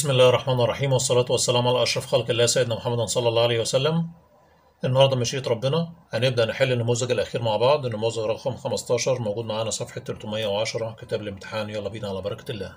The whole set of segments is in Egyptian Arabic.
بسم الله الرحمن الرحيم والصلاة والسلام على أشرف خلق الله سيدنا محمد صلى الله عليه وسلم النهاردة مشيئة ربنا هنبدأ نحل النموذج الأخير مع بعض النموذج رقم 15 موجود معانا صفحة 310 كتاب الامتحان يلا بينا على بركة الله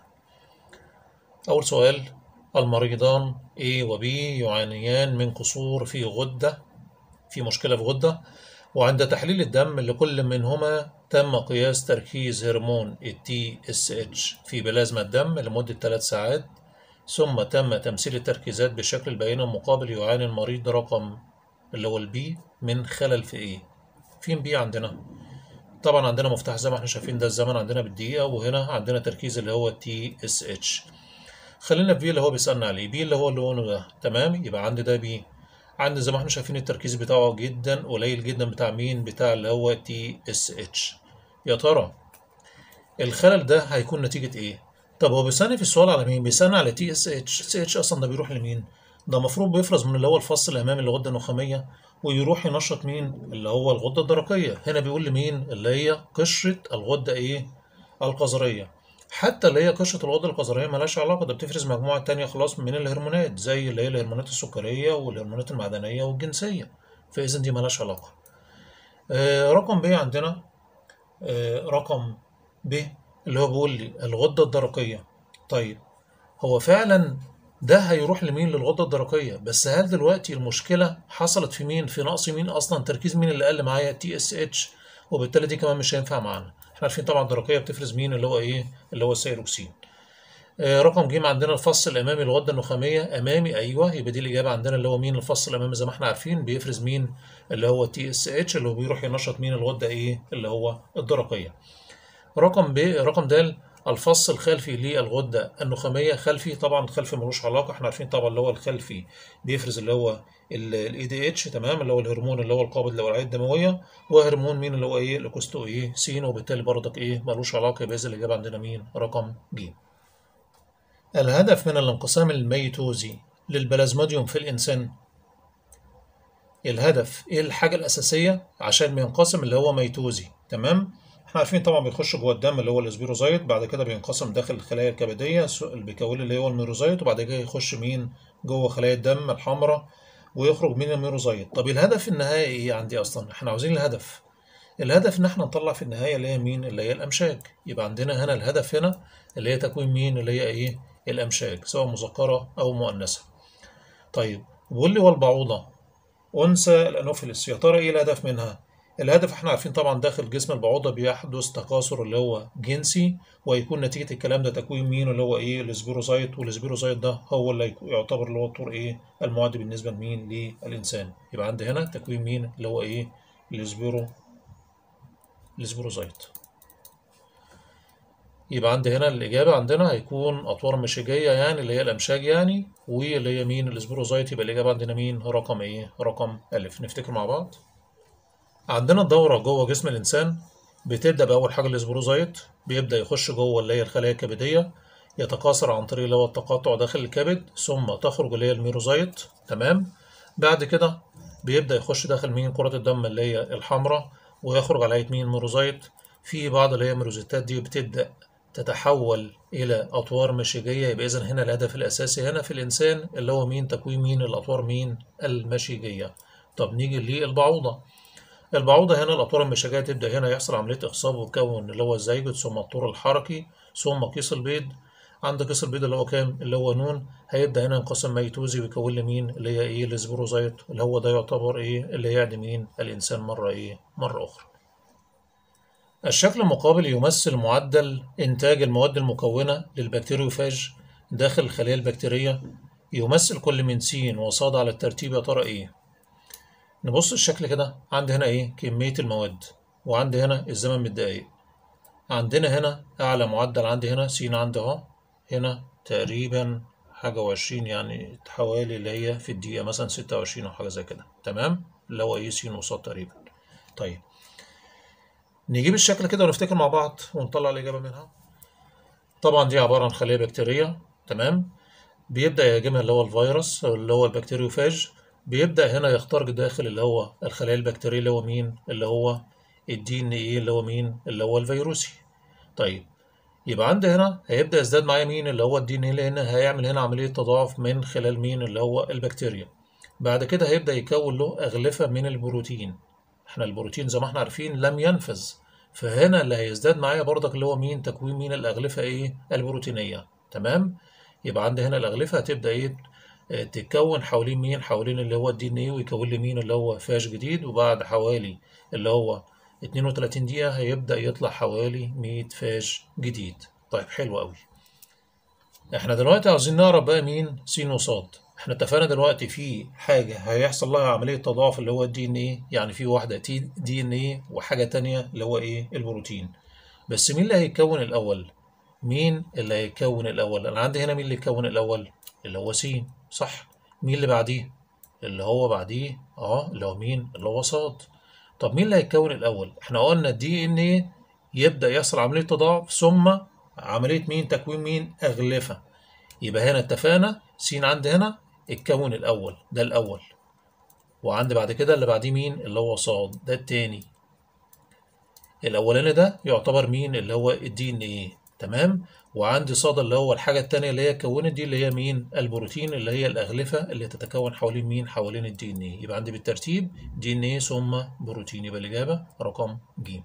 أول سؤال المريضان A و B يعانيان من قصور في غدة في مشكلة في غدة وعند تحليل الدم لكل منهما تم قياس تركيز هرمون ال TSH في بلازما الدم لمدة 3 ساعات ثم تم تمثيل التركيزات بالشكل البيان المقابل يعاني المريض رقم اللي هو البي من خلل في ايه فين بي عندنا طبعا عندنا مفتاح زي ما احنا شايفين ده الزمن عندنا بالدقيقة وهنا عندنا تركيز اللي هو تي اس اتش خلينا في بي اللي هو بيسألنا عليه بي اللي هو اللون ده تمام يبقى عندي ده بي عندي زي ما احنا شايفين التركيز بتاعه جدا قليل جدا بتاع مين بتاع اللي هو تي اس اتش يا ترى الخلل ده هيكون نتيجة ايه طب هو بيسألني في السؤال على مين بيسألني على تي اس اتش تي اتش اصلا ده بيروح لمين ده المفروض بيفرز من اللي هو الفص الامامي للغده النخاميه ويروح ينشط مين اللي هو الغده الدرقيه هنا بيقول لي مين اللي هي قشره الغده ايه القذريه حتى اللي هي قشره الغده القذريه ملهاش علاقه ده بتفرز مجموعه تانية خلاص من الهرمونات زي اللي هي الهرمونات السكريه والهرمونات المعدنيه والجنسيه فاذا دي ملهاش علاقه آه رقم ب عندنا آه رقم ب اللي هو بيقول لي الغده الدرقيه طيب هو فعلا ده هيروح لمين للغده الدرقيه بس هل دلوقتي المشكله حصلت في مين في نقص مين اصلا تركيز مين اللي قل معايا تي اس اتش وبالتالي دي كمان مش هينفع معانا احنا عارفين طبعا الدرقيه بتفرز مين اللي هو ايه اللي هو السيروكسين آه رقم ج عندنا الفص الامامي الغده النخاميه امامي ايوه يبقى دي الاجابه عندنا اللي هو مين الفص الامامي زي ما احنا عارفين بيفرز مين اللي هو تي اس اتش اللي هو بيروح ينشط مين الغده ايه اللي هو الدرقيه رقم ب رقم د الفص الخلفي للغده النخاميه خلفي طبعا الخلفي ملوش علاقه احنا عارفين طبعا اللي هو الخلفي بيفرز اللي هو الاي دي اتش تمام اللي هو الهرمون اللي هو القابض للاوعيه الدمويه وهرمون مين اللي هو ايه الاكوستو ايه سين وبالتالي برضك ايه ملوش علاقه يبقى اذا الاجابه عندنا مين رقم ج الهدف من الانقسام الميتوزي للبلازموديوم في الانسان الهدف ايه الحاجه الاساسيه عشان بينقسم اللي هو ميتوزي تمام احنا عارفين طبعا بيخش جوه الدم اللي هو الاسبيروزايت بعد كده بينقسم داخل الخلايا الكبديه اللي بيكون اللي هو الميروزايت وبعد كده يخش مين جوه خلايا الدم الحمراء ويخرج من الميروزايت طب الهدف النهائي ايه عندي اصلا احنا عاوزين الهدف الهدف ان احنا نطلع في النهايه اللي هي مين اللي هي الامشاج يبقى عندنا هنا الهدف هنا اللي هي تكوين مين اللي هي ايه الامشاج سواء مذكره او مؤنثه طيب بيقول لي والبعوضه انثى الانوفيلس يا ترى ايه الهدف منها الهدف احنا عارفين طبعا داخل جسم البعوضة بيحدث تكاثر اللي هو جنسي ويكون نتيجة الكلام ده تكوين مين اللي هو ايه الاسبيروزايت والاسبيروزايت ده هو اللي يعتبر اللي هو الطور ايه المعد بالنسبة لمين للإنسان يبقى عندي هنا تكوين مين اللي هو ايه الاسبيرو الاسبيروزايت يبقى عندي هنا الإجابة عندنا هيكون أطوار مشيجية يعني اللي هي الأمشاج يعني واللي هي مين الاسبيروزايت يبقى الإجابة عندنا مين رقم ايه رقم ألف نفتكر مع بعض عندنا الدورة جوه جسم الإنسان بتبدأ بأول حاجة الإسبروزايت بيبدأ يخش جوه اللي هي الخلايا الكبدية يتكاثر عن طريق اللي هو التقاطع داخل الكبد ثم تخرج اللي هي الميروزايت تمام بعد كده بيبدأ يخش داخل مين كرة الدم اللي هي الحمراء ويخرج على هيئة مين ميروزايت في بعض اللي هي الميروزيتات دي بتبدأ تتحول إلى أطوار مشيجية يبقى إذا هنا الهدف الأساسي هنا في الإنسان اللي هو مين تكوين مين الأطوار مين المشيجية طب نيجي للبعوضة البعوضة هنا الأطوار المشاجية تبدأ هنا يحصل عملية إخصاب وتكون اللي هو الزيجوت ثم الطور الحركي ثم قيس البيض عند قيس البيض اللي هو كام اللي هو نون هيبدأ هنا ينقسم ميتوزي ويكون لي مين اللي هي إيه الاسبروزايت اللي هو ده يعتبر إيه اللي يعني مين الإنسان مرة إيه مرة أخرى الشكل المقابل يمثل معدل إنتاج المواد المكونة للبكتيريوفاج داخل الخلية البكتيرية يمثل كل من س وصاد على الترتيب يا ترى إيه نبص الشكل كده عندي هنا ايه كمية المواد وعندي هنا الزمن بالدقايق عندنا هنا أعلى معدل عندي هنا س عندي اهو هنا تقريبا حاجة وعشرين يعني حوالي اللي هي في الدقيقة مثلا ستة وعشرين أو حاجة زي كده تمام اللي هو ايه س وصاد تقريبا طيب نجيب الشكل كده ونفتكر مع بعض ونطلع الإجابة منها طبعا دي عبارة عن خلية بكتيرية تمام بيبدأ يهاجمها اللي هو الفيروس أو اللي هو البكتيريوفاج بيبدأ هنا يخترق داخل اللي هو الخلايا البكتيرية اللي هو مين اللي هو الدي ان ايه اللي هو مين اللي هو الفيروسي طيب يبقى عندي هنا هيبدأ يزداد معايا مين اللي هو الدي ان ايه لان هيعمل هنا عملية تضاعف من خلال مين اللي هو البكتيريا بعد كده هيبدأ يكون له أغلفة من البروتين احنا البروتين زي ما احنا عارفين لم ينفذ فهنا اللي هيزداد معايا برضك اللي هو مين تكوين مين الأغلفة ايه البروتينية تمام يبقى عندي هنا الأغلفة هتبدأ ايه اه تتكون حوالين مين حوالين اللي هو الدي ان ايه ويكون لي مين اللي هو فاش جديد وبعد حوالي اللي هو 32 دقيقة هيبدأ يطلع حوالي 100 فاش جديد طيب حلو قوي احنا دلوقتي عاوزين نعرف بقى مين س وصاد احنا اتفقنا دلوقتي في حاجة هيحصل لها عملية تضاعف اللي هو الدي ان ايه يعني في واحدة تي دي ان ايه وحاجة تانية اللي هو ايه البروتين بس مين اللي هيكون الأول مين اللي هيكون الأول أنا عندي هنا مين اللي يكون الأول اللي هو س صح مين اللي بعديه اللي هو بعديه اه اللي هو مين اللي هو صاد طب مين اللي هيكون الأول احنا قلنا الدي ان ايه يبدأ يحصل عملية تضاعف ثم عملية مين تكوين مين أغلفة يبقى هنا اتفقنا س عندي هنا اتكون الأول ده الأول وعندي بعد كده اللي بعديه مين اللي هو صاد ده التاني الأولاني ده يعتبر مين اللي هو الدي ان ايه تمام وعندي صاد اللي هو الحاجة التانية اللي هي كونت دي اللي هي مين البروتين اللي هي الأغلفة اللي تتكون حوالين مين حوالين الدي ان ايه يبقى عندي بالترتيب دي ان ايه ثم بروتين يبقى الإجابة رقم ج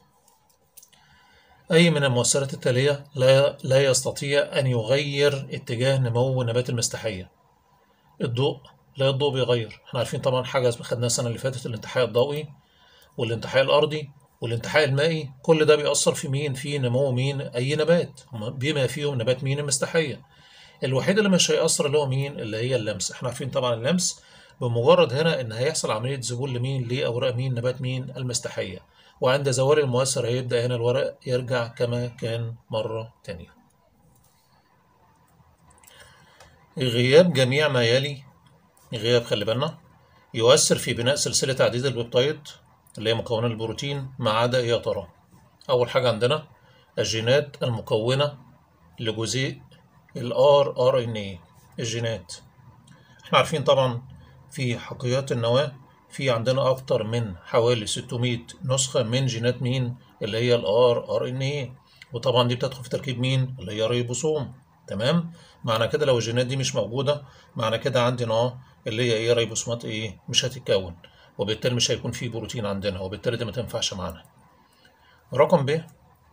أي من المؤثرات التالية لا, لا يستطيع أن يغير اتجاه نمو نبات المستحية الضوء لا الضوء بيغير احنا عارفين طبعا حاجة خدناها السنة اللي فاتت الانتحاء الضوئي والانتحاء الأرضي والانتحاء المائي كل ده بيأثر في مين في نمو مين أي نبات بما فيهم نبات مين المستحية الوحيد اللي مش هيأثر اللي هو مين اللي هي اللمس احنا عارفين طبعا اللمس بمجرد هنا ان هيحصل عملية ذبول لمين لأوراق مين نبات مين المستحية وعند زوال المؤثر هيبدأ هنا الورق يرجع كما كان مرة تانية غياب جميع ما يلي غياب خلي بالنا يؤثر في بناء سلسلة عديد البيبتايد اللي هي مكونات البروتين ما عدا ايه يا ترى أول حاجة عندنا الجينات المكونة لجزيء ال RNA الجينات احنا عارفين طبعا في حقيقات النواة في عندنا أكتر من حوالي 600 نسخة من جينات مين اللي هي ال RNA وطبعا دي بتدخل في تركيب مين اللي هي ريبوسوم تمام معنى كده لو الجينات دي مش موجودة معنى كده عندنا اللي هي ايه ريبوسومات ايه مش هتتكون وبالتالي مش هيكون في بروتين عندنا وبالتالي دي ما تنفعش معانا رقم ب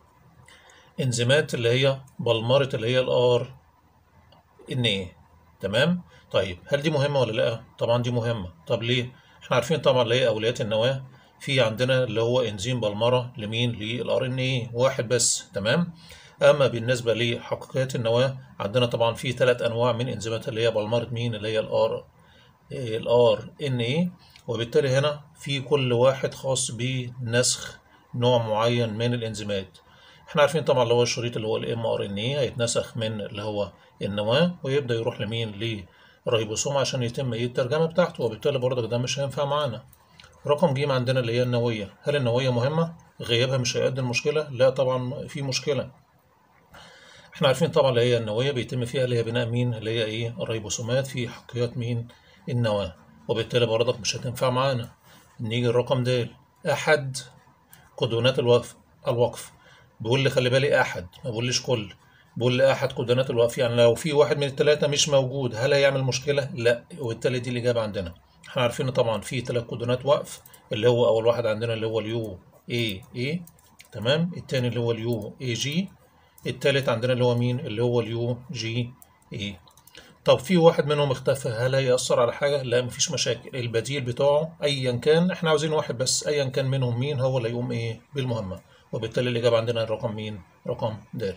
انزيمات اللي هي بلمرة اللي هي الار ان ايه تمام طيب هل دي مهمة ولا لا طبعا دي مهمة طب ليه احنا عارفين طبعا اللي هي اوليات النواة في عندنا اللي هو انزيم بلمرة لمين للار ان ايه واحد بس تمام اما بالنسبة لحقيقات النواة عندنا طبعا في ثلاث انواع من انزيمات اللي هي بلمرة مين اللي هي الار الار ان ايه وبالتالي هنا في كل واحد خاص بنسخ نوع معين من الانزيمات احنا عارفين طبعا اللي هو الشريط اللي هو الام ار ان ايه هيتنسخ من اللي هو النواه ويبدا يروح لمين للريبوسوم عشان يتم ايه الترجمه بتاعته وبالتالي برضك ده مش هينفع معانا رقم ج عندنا اللي هي النويه هل النويه مهمه غيابها مش هيؤدي المشكله لا طبعا في مشكله احنا عارفين طبعا اللي هي النويه بيتم فيها اللي هي بناء مين اللي هي ايه الريبوسومات في حقيقات مين النواه وبالتالي برضك مش هتنفع معانا نيجي الرقم د احد قدونات الوقف الوقف بيقول لي خلي بالي احد ما بيقوليش كل بيقول لي احد قدونات الوقف يعني لو في واحد من الثلاثه مش موجود هل هيعمل مشكله لا وبالتالي دي الاجابه عندنا احنا عارفين طبعا في ثلاث قدونات وقف اللي هو اول واحد عندنا اللي هو اليو اي اي تمام الثاني اللي هو اليو اي جي الثالث عندنا اللي هو مين اللي هو اليو جي اي طب في واحد منهم اختفى هل هيأثر على حاجة؟ لا مفيش مشاكل البديل بتاعه أيا كان احنا عاوزين واحد بس أيا كان منهم مين هو اللي يقوم إيه بالمهمة وبالتالي الإجابة عندنا الرقم مين؟ رقم د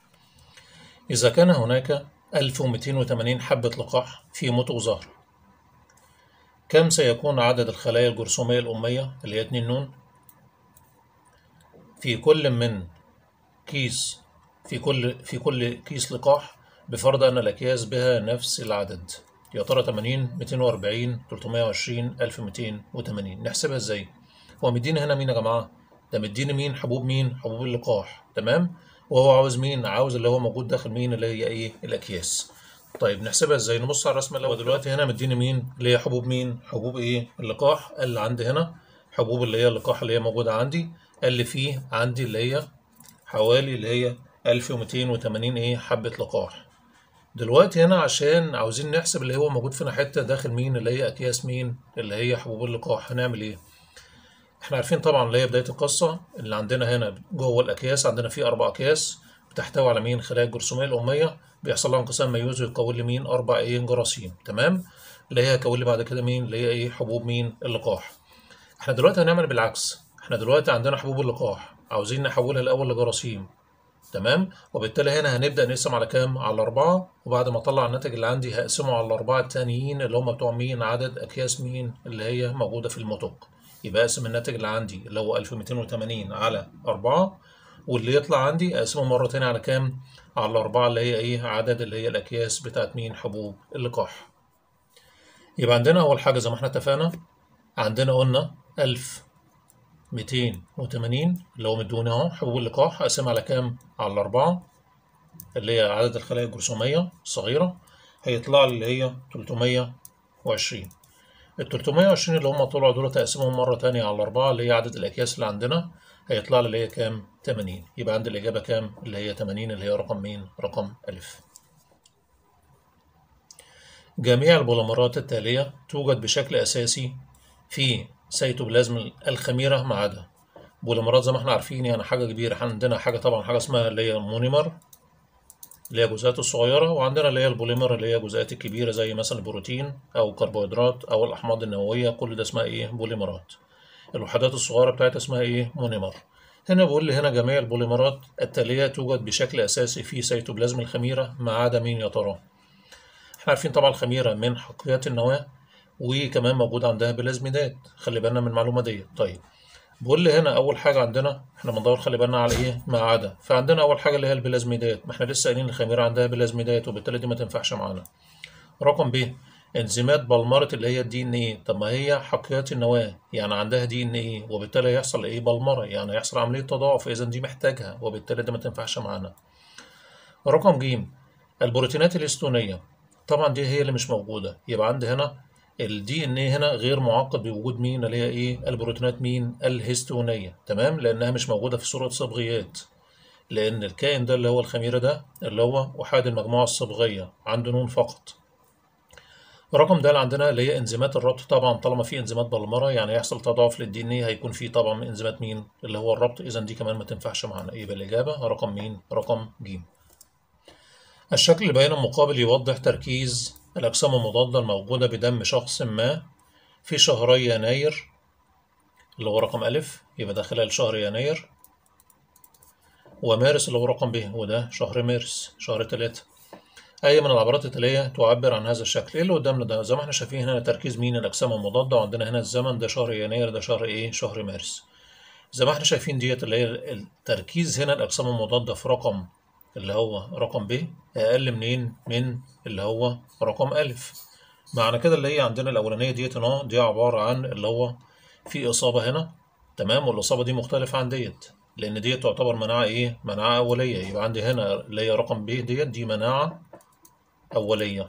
إذا كان هناك 1280 حبة لقاح في متو زهر كم سيكون عدد الخلايا الجرثومية الأمية اللي هي 2 نون في كل من كيس في كل في كل كيس لقاح بفرض أن الأكياس بها نفس العدد يا ترى 80 240 320 1280 نحسبها ازاي؟ هو مديني هنا مين يا جماعة؟ ده مديني مين حبوب مين؟ حبوب اللقاح تمام؟ وهو عاوز مين؟ عاوز اللي هو موجود داخل مين اللي هي ايه؟ الأكياس طيب نحسبها ازاي؟ نبص على الرسمة الأول دلوقتي هنا مديني مين؟ اللي هي حبوب مين؟ حبوب ايه؟ اللقاح قال اللي عندي هنا حبوب اللي هي اللقاح اللي هي موجودة عندي قال لي فيه عندي اللي هي حوالي اللي هي 1280 ايه حبة لقاح دلوقتي هنا عشان عاوزين نحسب اللي هو موجود فينا حتة داخل مين اللي هي أكياس مين اللي هي حبوب اللقاح هنعمل ايه احنا عارفين طبعا اللي هي بداية القصة اللي عندنا هنا جوه الأكياس عندنا فيه أربع أكياس بتحتوي على مين خلايا الجرثومية الأمية بيحصل لها انقسام ميوزي ويكون لي مين أربع إيه جراثيم تمام اللي هي هيكون لي بعد كده مين اللي هي إيه حبوب مين اللقاح احنا دلوقتي هنعمل بالعكس احنا دلوقتي عندنا حبوب اللقاح عاوزين نحولها الأول لجراثيم تمام وبالتالي هنا هنبدأ نقسم على كام على أربعة وبعد ما أطلع الناتج اللي عندي هقسمه على الأربعة التانيين اللي هم بتوع مين عدد أكياس مين اللي هي موجودة في المتق يبقى أقسم الناتج اللي عندي اللي هو 1280 على أربعة واللي يطلع عندي أقسمه مرة تانية على كام على الأربعة اللي هي إيه عدد اللي هي الأكياس بتاعت مين حبوب اللقاح يبقى عندنا أول حاجة زي ما احنا اتفقنا عندنا قلنا 1280 اللي هو مدوني أهو حبوب اللقاح أقسمها على كام على الأربعة اللي هي عدد الخلايا الجرثومية الصغيرة هيطلع لي اللي هي 320 ال 320 اللي هم طلعوا دول تقسمهم مرة تانية على الأربعة اللي هي عدد الأكياس اللي عندنا هيطلع لي اللي هي كام؟ 80 يبقى عندي الإجابة كام؟ اللي هي 80 اللي هي رقم مين؟ رقم ألف جميع البوليمرات التالية توجد بشكل أساسي في سيتوبلازم الخميرة ما عدا بوليمرات زي ما احنا عارفين يعني حاجة كبيرة عندنا حاجة طبعا حاجة اسمها اللي هي المونيمر اللي هي الجزيئات الصغيرة وعندنا اللي هي البوليمر اللي هي الجزيئات الكبيرة زي مثلا البروتين أو الكربوهيدرات أو الأحماض النووية كل ده اسمها إيه بوليمرات الوحدات الصغيرة بتاعتها اسمها إيه مونيمر هنا بيقول لي هنا جميع البوليمرات التالية توجد بشكل أساسي في سيتوبلازم الخميرة ما عدا مين يا ترى احنا عارفين طبعا الخميرة من حقيقات النواة وكمان موجود عندها بلازميدات خلي بالنا من المعلومة دي طيب بقول لي هنا اول حاجه عندنا احنا بندور خلي بالنا على ايه ما عدا فعندنا اول حاجه اللي هي البلازميدات ما احنا لسه قايلين الخميره عندها بلازميدات وبالتالي دي ما تنفعش معانا رقم ب انزيمات بلمره اللي هي الدي ان ايه طب ما هي حقيقات النواه يعني عندها دي ان ايه وبالتالي يحصل ايه بلمره يعني يحصل عمليه تضاعف اذا دي محتاجها وبالتالي دي ما تنفعش معانا رقم ج البروتينات الاستونيه طبعا دي هي اللي مش موجوده يبقى عندي هنا الدي ان ايه هنا غير معقد بوجود مين اللي هي ايه البروتينات مين الهستونيه تمام لانها مش موجوده في صوره صبغيات لان الكائن ده اللي هو الخميره ده اللي هو احاد المجموعه الصبغيه عنده نون فقط رقم ده اللي عندنا اللي هي انزيمات الربط طبعا طالما في انزيمات بلمره يعني يحصل تضاعف للدي ان ايه هيكون في طبعا من انزيمات مين اللي هو الربط اذا دي كمان ما تنفعش معانا يبقى الاجابه رقم مين رقم ج الشكل اللي بين المقابل يوضح تركيز الأجسام المضادة الموجودة بدم شخص ما في شهري يناير اللي هو رقم ألف يبقى ده خلال شهر يناير ومارس اللي هو رقم ب وده شهر مارس شهر تلاتة أي من العبارات التالية تعبر عن هذا الشكل إيه اللي قدامنا ده زي ما احنا شايفين هنا تركيز مين الأجسام المضادة وعندنا هنا الزمن ده شهر يناير ده شهر إيه شهر مارس زي ما احنا شايفين ديت اللي هي التركيز هنا الأجسام المضادة في رقم اللي هو رقم ب أقل منين من اللي هو رقم ألف معنى كده اللي هي عندنا الأولانية ديت أهو دي عبارة عن اللي هو في إصابة هنا تمام والإصابة دي مختلفة عن ديت لأن ديت تعتبر مناعة إيه؟ مناعة أولية يبقى عندي هنا اللي هي رقم ب ديت دي مناعة أولية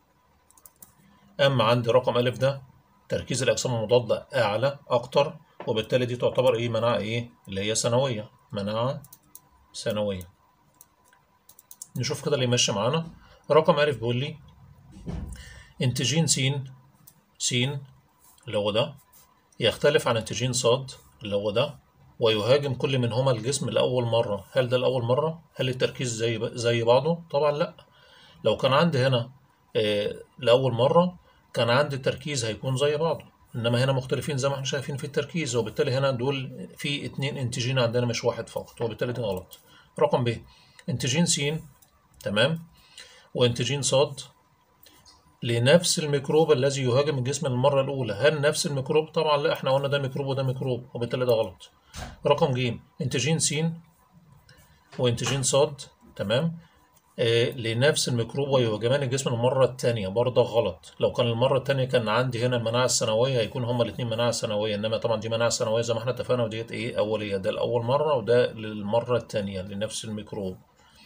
أما عندي رقم ألف ده تركيز الأجسام المضادة أعلى أكتر وبالتالي دي تعتبر إيه مناعة إيه؟ اللي هي سنوية مناعة سنوية نشوف كده اللي ماشي معانا رقم ألف بيقول لي انتجين س س اللي هو ده يختلف عن انتجين ص اللي هو ده ويهاجم كل منهما الجسم لأول مرة هل ده لأول مرة؟ هل التركيز زي زي بعضه؟ طبعا لأ لو كان عندي هنا آه لأول مرة كان عندي التركيز هيكون زي بعضه إنما هنا مختلفين زي ما احنا شايفين في التركيز وبالتالي هنا دول في اتنين انتجين عندنا مش واحد فقط وبالتالي دي غلط رقم ب انتجين س تمام وانتجين صاد لنفس الميكروب الذي يهاجم الجسم للمرة الأولى هل نفس الميكروب؟ طبعا لا احنا قلنا ده ميكروب وده ميكروب وبالتالي ده غلط رقم ج انتجين س وانتجين صاد تمام آه لنفس الميكروب ويهاجمان الجسم المرة الثانية برضه غلط لو كان المرة الثانية كان عندي هنا المناعة السنوية هيكون هما الاتنين مناعة سنوية إنما طبعا دي مناعة سنوية زي ما احنا اتفقنا وديت إيه أولية ده لأول مرة وده للمرة الثانية لنفس الميكروب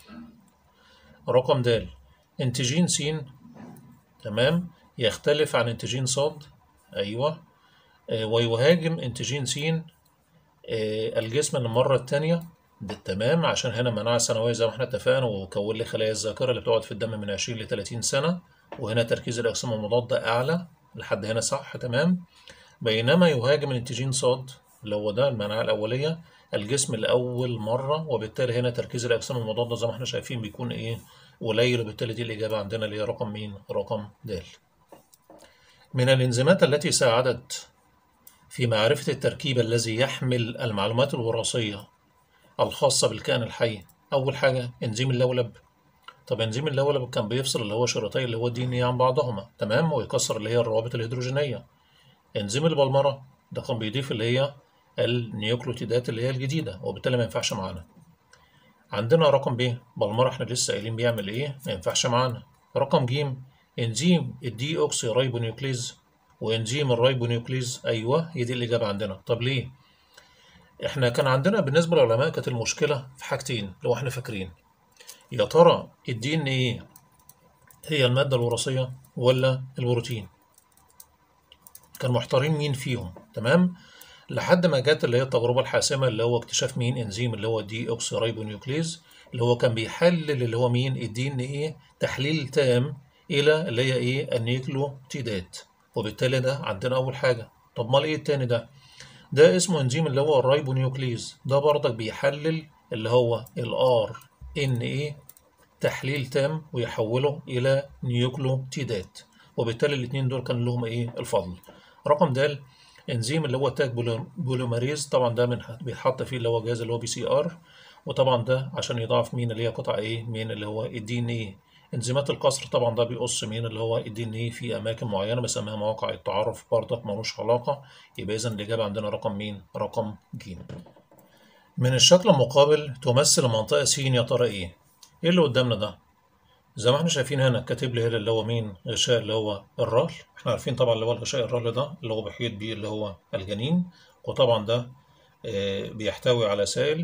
رقم د انتجين س تمام يختلف عن انتجين ص ايوه آه ويهاجم انتجين س آه الجسم للمرة الثانية بالتمام عشان هنا مناعة سنوية زي ما احنا اتفقنا وكون لي خلايا الذاكرة اللي بتقعد في الدم من 20 ل 30 سنة وهنا تركيز الأجسام المضادة أعلى لحد هنا صح تمام بينما يهاجم الانتيجين صاد اللي هو ده المناعة الأولية الجسم لأول مرة وبالتالي هنا تركيز الأجسام المضادة زي ما احنا شايفين بيكون إيه قليل وبالتالي دي الإجابة عندنا اللي هي رقم مين؟ رقم د. من الإنزيمات التي ساعدت في معرفة التركيب الذي يحمل المعلومات الوراثية الخاصة بالكائن الحي أول حاجة إنزيم اللولب طب إنزيم اللولب كان بيفصل اللي هو شريطي اللي هو الدي ان عن بعضهما تمام ويكسر اللي هي الروابط الهيدروجينية إنزيم البلمرة ده كان بيضيف اللي هي النيوكليوتيدات اللي هي الجديدة وبالتالي ما ينفعش معانا عندنا رقم ب بلمرة احنا لسه قايلين بيعمل ايه ما ينفعش معانا رقم ج انزيم الدي اوكسي رايبونيوكليز وانزيم الرايبونيوكليز ايوه هي دي الاجابه عندنا طب ليه احنا كان عندنا بالنسبه للعلماء كانت المشكله في حاجتين لو احنا فاكرين يا ترى الدي ان ايه هي الماده الوراثيه ولا البروتين كان محتارين مين فيهم تمام لحد ما جت اللي هي التجربه الحاسمه اللي هو اكتشاف مين انزيم اللي هو دي اوكسي رايبونيوكليز اللي هو كان بيحلل اللي هو مين الدي ان ايه تحليل تام الى اللي هي ايه النيوكليوتيدات وبالتالي ده عندنا اول حاجه طب امال ايه التاني ده ده اسمه انزيم اللي هو الرايبونيوكليز ده برضك بيحلل اللي هو الار ان ايه تحليل تام ويحوله الى نيوكليوتيدات وبالتالي الاثنين دول كان لهم ايه الفضل رقم د انزيم اللي هو تاج بوليمريز طبعا ده من بيتحط فيه اللي هو جهاز اللي هو بي سي ار وطبعا ده عشان يضاعف مين اللي هي قطع ايه مين اللي هو الدي ان ايه انزيمات القصر طبعا ده بيقص مين اللي هو الدي ان ايه في اماكن معينه بسميها مواقع التعرف برضك ملوش علاقه يبقى اذا الاجابه عندنا رقم مين رقم ج من الشكل المقابل تمثل منطقه س يا ترى ايه ايه اللي قدامنا ده زي ما احنا شايفين هنا كاتب لي هنا اللي هو مين غشاء اللي هو الرهل احنا عارفين طبعا اللي هو الغشاء الرهل ده اللي هو بيحيط بيه اللي هو الجنين وطبعا ده بيحتوي على سائل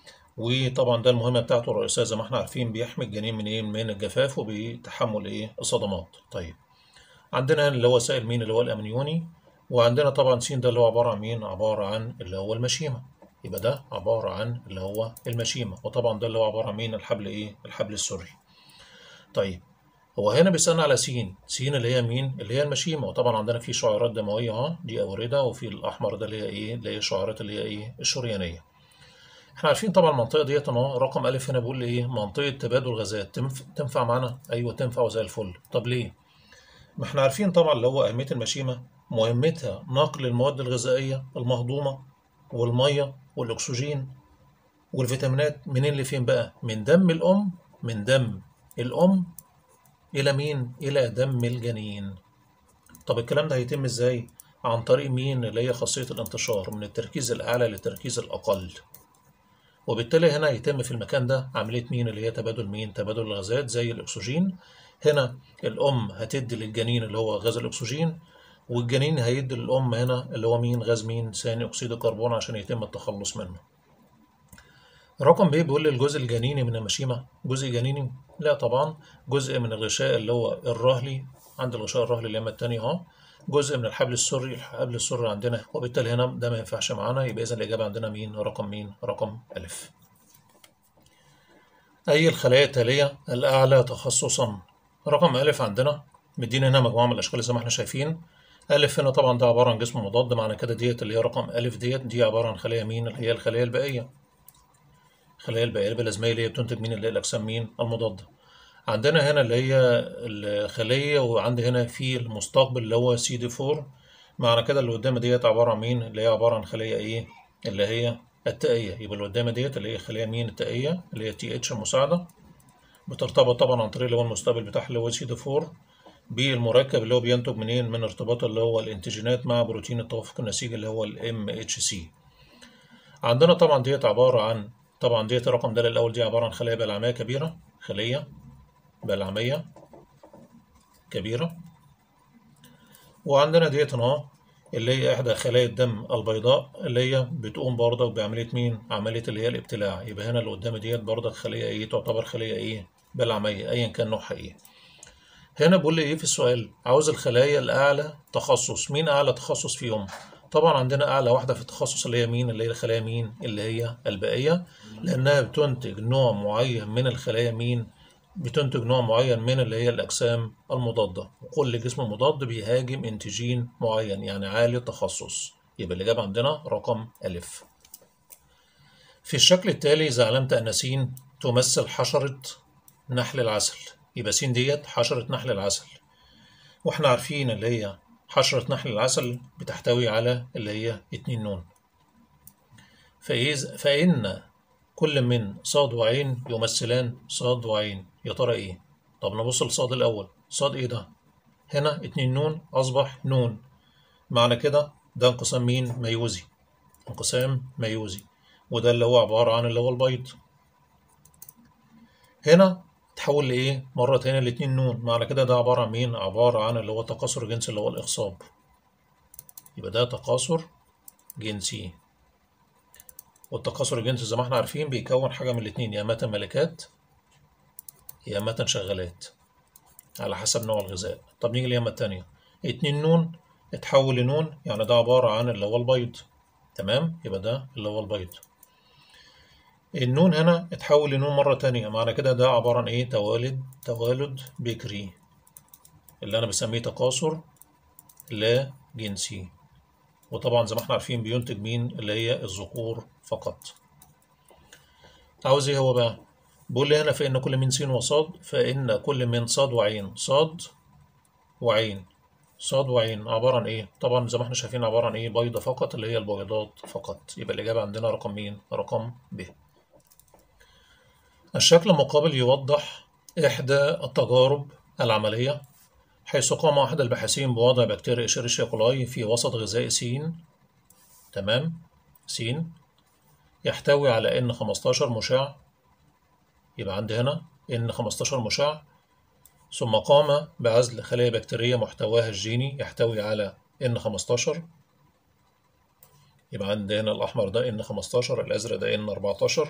وطبعا ده المهمه بتاعته الرئيسيه زي ما احنا عارفين بيحمي الجنين من ايه من الجفاف وبتحمل ايه الصدمات طيب عندنا اللي هو سائل مين اللي هو الامنيوني وعندنا طبعا س ده اللي هو عباره عن مين عباره عن اللي هو المشيمه يبقى ده عباره عن اللي هو المشيمه وطبعا ده اللي هو عباره عن مين الحبل ايه الحبل السري طيب هو هنا بيسألنا على س س اللي هي مين اللي هي المشيمة وطبعا عندنا في شعيرات دموية اهو دي أوردة وفي الأحمر ده اللي هي إيه اللي هي الشعيرات اللي هي إيه الشريانية احنا عارفين طبعا المنطقة ديت اهو رقم ألف هنا بيقول لي إيه منطقة تبادل غازات تنف... تنفع معانا أيوه تنفع زي الفل طب ليه؟ ما احنا عارفين طبعا اللي هو أهمية المشيمة مهمتها نقل المواد الغذائية المهضومة والمية والأكسجين والفيتامينات منين لفين بقى؟ من دم الأم من دم الأم إلى مين؟ إلى دم الجنين. طب الكلام ده هيتم إزاي؟ عن طريق مين اللي هي خاصية الانتشار من التركيز الأعلى للتركيز الأقل. وبالتالي هنا هيتم في المكان ده عملية مين اللي هي تبادل مين؟ تبادل الغازات زي الأكسجين. هنا الأم هتدي للجنين اللي هو غاز الأكسجين والجنين هيدي للأم هنا اللي هو مين؟ غاز مين؟ ثاني أكسيد الكربون عشان يتم التخلص منه. رقم ب بيقول لي الجزء الجنيني من المشيمة جزء جنيني لا طبعا جزء من الغشاء اللي هو الرهلي عند الغشاء الرهلي اليمة التانية اهو جزء من الحبل السري الحبل السري عندنا وبالتالي هنا ده ما ينفعش معانا يبقى إذا الإجابة عندنا مين رقم مين رقم ألف أي الخلايا التالية الأعلى تخصصا رقم ألف عندنا مدينا هنا مجموعة من الأشكال زي ما احنا شايفين ألف هنا طبعا ده عبارة عن جسم مضاد معنى كده ديت اللي هي رقم ألف ديت دي عبارة عن خلايا مين اللي هي الخلايا البائية الخلايا البائية البلازمية اللي هي بتنتج مين اللي هي الأجسام مين المضادة عندنا هنا اللي هي الخلية وعندي هنا في المستقبل اللي هو سي دي 4 معنى كده اللي قدام ديت عبارة عن مين اللي هي عبارة عن خلية إيه اللي هي التائية يبقى اللي قدام ديت اللي هي خلية مين التائية اللي هي تي اتش المساعدة بترتبط طبعا عن طريق اللي هو المستقبل بتاعها اللي هو سي دي 4 بالمركب اللي هو بينتج منين من ارتباط اللي هو الانتيجينات مع بروتين التوافق النسيجي اللي هو الام اتش سي عندنا طبعا ديت عبارة عن طبعا ديت الرقم ده الأول دي عبارة عن خلايا بلعمية كبيرة خلية بلعمية كبيرة وعندنا ديت اهو اللي هي إحدى خلايا الدم البيضاء اللي هي بتقوم برضك بعملية مين؟ عملية اللي هي الابتلاع يبقى هنا اللي قدام ديت برضك خلية إيه؟ تعتبر خلية إيه؟ بلعمية أيا كان نوعها إيه. هنا بيقول لي إيه في السؤال؟ عاوز الخلايا الأعلى تخصص، مين أعلى تخصص فيهم؟ طبعا عندنا أعلى واحدة في التخصص اللي هي مين اللي هي الخلايا مين اللي هي البائية لأنها بتنتج نوع معين من الخلايا مين بتنتج نوع معين من اللي هي الأجسام المضادة وكل جسم مضاد بيهاجم انتيجين معين يعني عالي التخصص يبقى الإجابة عندنا رقم ألف في الشكل التالي إذا علمت أن س تمثل حشرة نحل العسل يبقى س ديت حشرة نحل العسل واحنا عارفين اللي هي حشرة نحل العسل بتحتوي على اللي هي اتنين نون فإذ فإن كل من صاد وعين يمثلان صاد وعين يا ترى إيه؟ طب نبص لصاد الأول صاد إيه ده؟ هنا اتنين نون أصبح نون معنى كده ده انقسام مين؟ ميوزي انقسام ميوزي وده اللي هو عبارة عن اللي هو البيض هنا تحول لإيه؟ مرة تانية لاتنين نون معنى كده ده عبارة عن مين؟ عبارة عن اللي هو تكاثر جنسي اللي هو الإخصاب يبقى ده تكاثر جنسي والتكاثر الجنسي زي ما احنا عارفين بيكون حاجة من الاتنين يا متن ملكات يا متن شغالات على حسب نوع الغذاء طب نيجي لليمة التانية اتنين نون اتحول لنون يعني ده عبارة عن اللي هو البيض تمام يبقى ده اللي هو البيض النون هنا اتحول لنون مرة تانية معنى كده ده عبارة عن ايه توالد توالد بكري اللي انا بسميه تكاثر لا جنسي وطبعا زي ما احنا عارفين بينتج مين اللي هي الذكور فقط عاوز ايه هو بقى بيقول لي هنا فإن كل من س وصاد فإن كل من صاد وعين صاد وعين صاد وعين عبارة عن ايه طبعا زي ما احنا شايفين عبارة عن ايه بيضة فقط اللي هي البيضات فقط يبقى الإجابة عندنا رقم مين رقم ب الشكل المقابل يوضح إحدى التجارب العملية حيث قام أحد الباحثين بوضع بكتيريا إشيريشيا كولاي في وسط غذائي س تمام س يحتوي على N 15 مشع يبقى عندي هنا N 15 مشع ثم قام بعزل خلايا بكتيرية محتواها الجيني يحتوي على N 15 يبقى عندي هنا الأحمر ده N 15 الأزرق ده N 14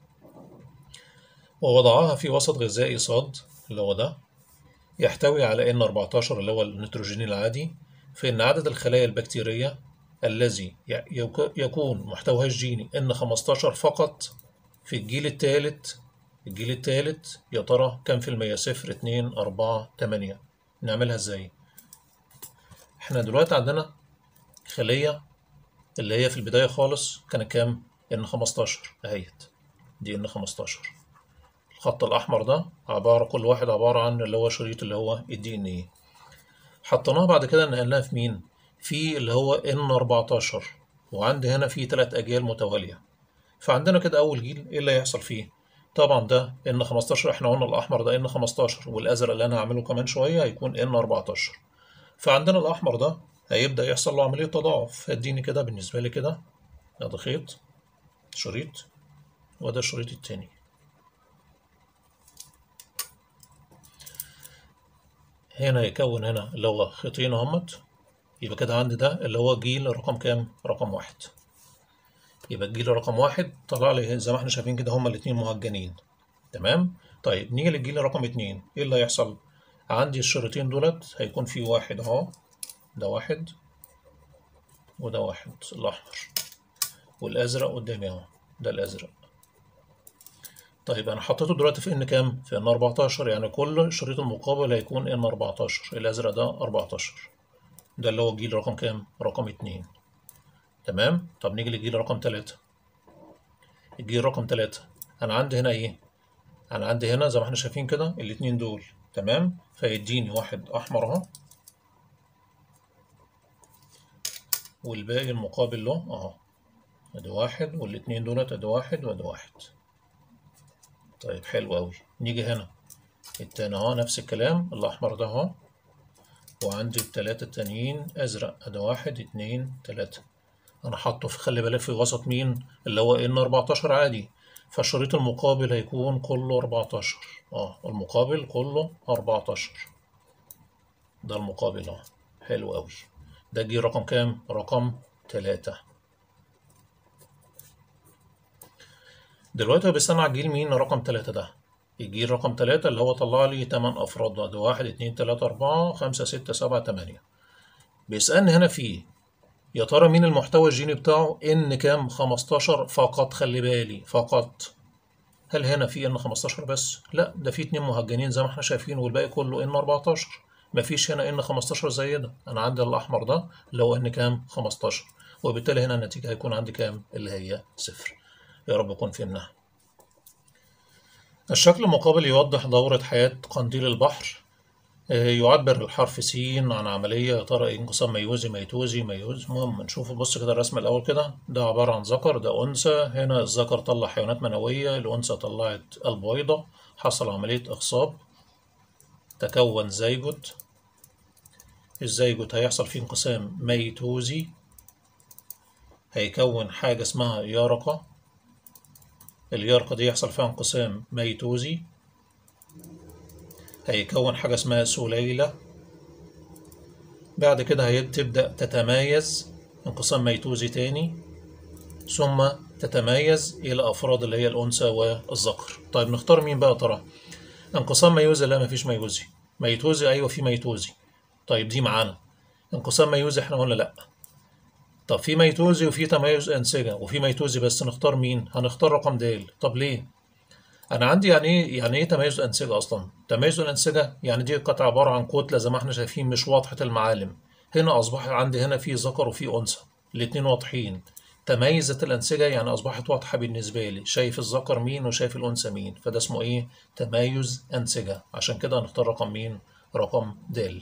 ووضعها في وسط غذائي صاد اللي هو ده يحتوي على N 14 اللي هو النيتروجين العادي فإن عدد الخلايا البكتيرية الذي يكون محتواها الجيني N 15 فقط في الجيل الثالث الجيل الثالث يا ترى كام في المية صفر اتنين أربعة تمانية نعملها ازاي احنا دلوقتي عندنا خلية اللي هي في البداية خالص كانت كام N 15 اهيت دي N 15 الخط الأحمر ده عبارة كل واحد عبارة عن اللي هو شريط اللي هو الدي ان ايه حطيناها بعد كده نقلناها في مين؟ في اللي هو ان 14 وعندي هنا في تلات أجيال متوالية فعندنا كده أول جيل إيه اللي هيحصل فيه؟ طبعا ده ان 15 احنا قلنا الأحمر ده ان 15 والأزرق اللي أنا هعمله كمان شوية هيكون ان 14 فعندنا الأحمر ده هيبدأ يحصل له عملية تضاعف هديني كده بالنسبة لي كده ده خيط شريط وده الشريط التاني هنا يكون هنا اللي هو خيطين اهمت يبقى كده عندي ده اللي هو جيل رقم كام؟ رقم واحد يبقى الجيل رقم واحد طلع لي زي ما احنا شايفين كده هما الاتنين مهجنين تمام؟ طيب نيجي للجيل رقم اتنين ايه اللي هيحصل؟ عندي الشريطين دولت هيكون في واحد اهو ده واحد وده واحد الأحمر والأزرق قدامي اهو ده الأزرق طيب انا حطيته دلوقتي في ان كام في ان 14 يعني كل الشريط المقابل هيكون ان 14 الازرق ده 14 ده اللي هو الجيل رقم كام رقم 2 تمام طب نيجي للجيل رقم 3 الجيل رقم 3 انا عندي هنا ايه انا عندي هنا زي ما احنا شايفين كده الاتنين دول تمام فيديني واحد احمر اهو والباقي المقابل له اهو ادي واحد والاتنين دولت ادي واحد وادي واحد طيب حلو أوي نيجي هنا التاني اهو نفس الكلام الأحمر ده اهو وعندي التلاتة التانيين أزرق أدا واحد اتنين تلاتة أنا حاطه في خلي بالك في وسط مين اللي هو إن أربعتاشر عادي فالشريط المقابل هيكون كله أربعتاشر اه المقابل كله أربعتاشر ده المقابل اهو حلو أوي ده جه رقم كام؟ رقم تلاتة دلوقتي هو بيستنى على الجيل مين رقم تلاتة ده الجيل رقم تلاتة اللي هو طلع لي تمن أفراد ده, ده واحد اتنين تلاتة أربعة خمسة ستة سبعة تمانية بيسألني هنا في يا ترى مين المحتوى الجيني بتاعه ان كام 15 فقط خلي بالي فقط هل هنا في ان 15 بس لا ده في اتنين مهجنين زي ما احنا شايفين والباقي كله ان 14 مفيش هنا ان 15 زي ده انا عندي الاحمر ده اللي هو ان كام 15 وبالتالي هنا النتيجه هيكون عندي كام اللي هي صفر يا رب نكون فهمناها الشكل المقابل يوضح دورة حياة قنديل البحر يعبر الحرف س عن عملية يا ترى إيه انقسام ميوزي ميتوزي ميوز المهم نشوف بص كده الرسم الأول كده ده عبارة عن ذكر ده أنثى هنا الذكر طلع حيوانات منوية الأنثى طلعت البويضة حصل عملية إخصاب تكون زيجوت الزيجوت هيحصل فيه انقسام ميتوزي هيكون حاجة اسمها يرقة اليرقة دي يحصل فيها انقسام ميتوزي هيكون حاجة اسمها سليلة بعد كده هتبدأ تتمايز انقسام ميتوزي تاني ثم تتمايز إلى أفراد اللي هي الأنثى والذكر طيب نختار مين بقى ترى انقسام ميوزي لا مفيش ميوزي ميتوزي أيوة في ميتوزي طيب دي معانا انقسام ميوزي احنا قلنا لأ طب في ميتوزي وفي تميز أنسجة وفي ميتوزي بس نختار مين هنختار رقم د طب ليه انا عندي يعني ايه يعني ايه تميز الانسجه اصلا تميز الانسجه يعني دي قطعه عباره عن كتله زي ما احنا شايفين مش واضحه المعالم هنا اصبح عندي هنا في ذكر وفي انثى الاتنين واضحين تميزت الانسجه يعني اصبحت واضحه بالنسبه لي شايف الذكر مين وشايف الانثى مين فده اسمه ايه تميز انسجه عشان كده هنختار رقم مين رقم د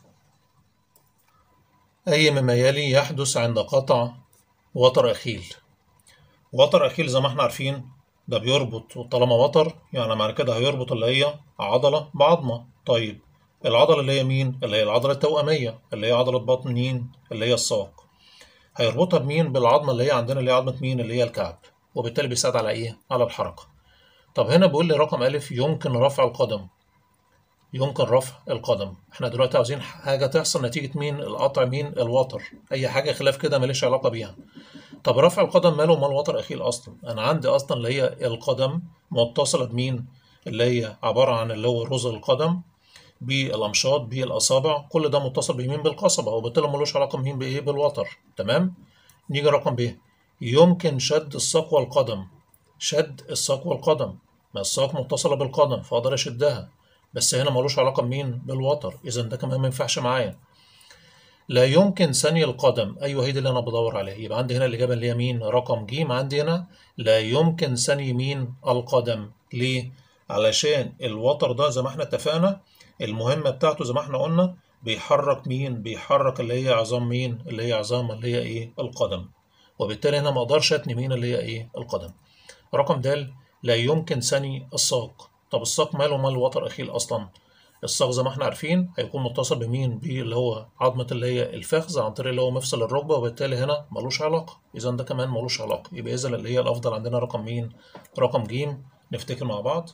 اي مما يلي يحدث عند قطع وتر اخيل وتر اخيل زي ما احنا عارفين ده بيربط طالما وتر يعني معنى كده هيربط اللي هي عضلة بعظمة طيب العضلة اللي هي مين؟ اللي هي العضلة التوأمية اللي هي عضلة بطن مين؟ اللي هي الساق هيربطها بمين؟ بالعظمة اللي هي عندنا اللي هي عظمة مين؟ اللي هي الكعب وبالتالي بيساعد على إيه؟ على الحركة طب هنا بيقول لي رقم ألف يمكن رفع القدم يمكن رفع القدم احنا دلوقتي عاوزين حاجة تحصل نتيجة مين؟ القطع مين؟ الوتر أي حاجة خلاف كده ماليش علاقة بيها طب رفع القدم ماله مال وتر اخيل اصلا انا عندي اصلا اللي هي القدم متصله بمين اللي هي عباره عن اللي هو رز القدم بالامشاط بالاصابع كل ده متصل بمين بالقصبه وبالتالي ملوش علاقه بمين بايه بالوتر تمام نيجي رقم ب يمكن شد الساق والقدم شد الساق والقدم ما الساق متصله بالقدم فاقدر اشدها بس هنا ملوش علاقه بمين بالوتر اذا ده كمان ما ينفعش معايا لا يمكن ثني القدم ايوه هي دي اللي انا بدور عليها يبقى عندي هنا الاجابه اللي هي مين رقم ج عندي هنا لا يمكن ثني مين القدم ليه علشان الوتر ده زي ما احنا اتفقنا المهمه بتاعته زي ما احنا قلنا بيحرك مين بيحرك اللي هي عظام مين اللي هي عظام اللي هي ايه القدم وبالتالي هنا ما اقدرش اتني مين اللي هي ايه القدم رقم د لا يمكن ثني الساق طب الساق ماله مال الوتر اخيل اصلا الساق زي ما احنا عارفين هيكون متصل بمين باللي هو عظمة اللي هي الفخذ عن طريق اللي هو مفصل الركبة وبالتالي هنا ملوش علاقة إذا ده كمان ملوش علاقة يبقى إذا اللي هي الأفضل عندنا رقم مين؟ رقم ج نفتكر مع بعض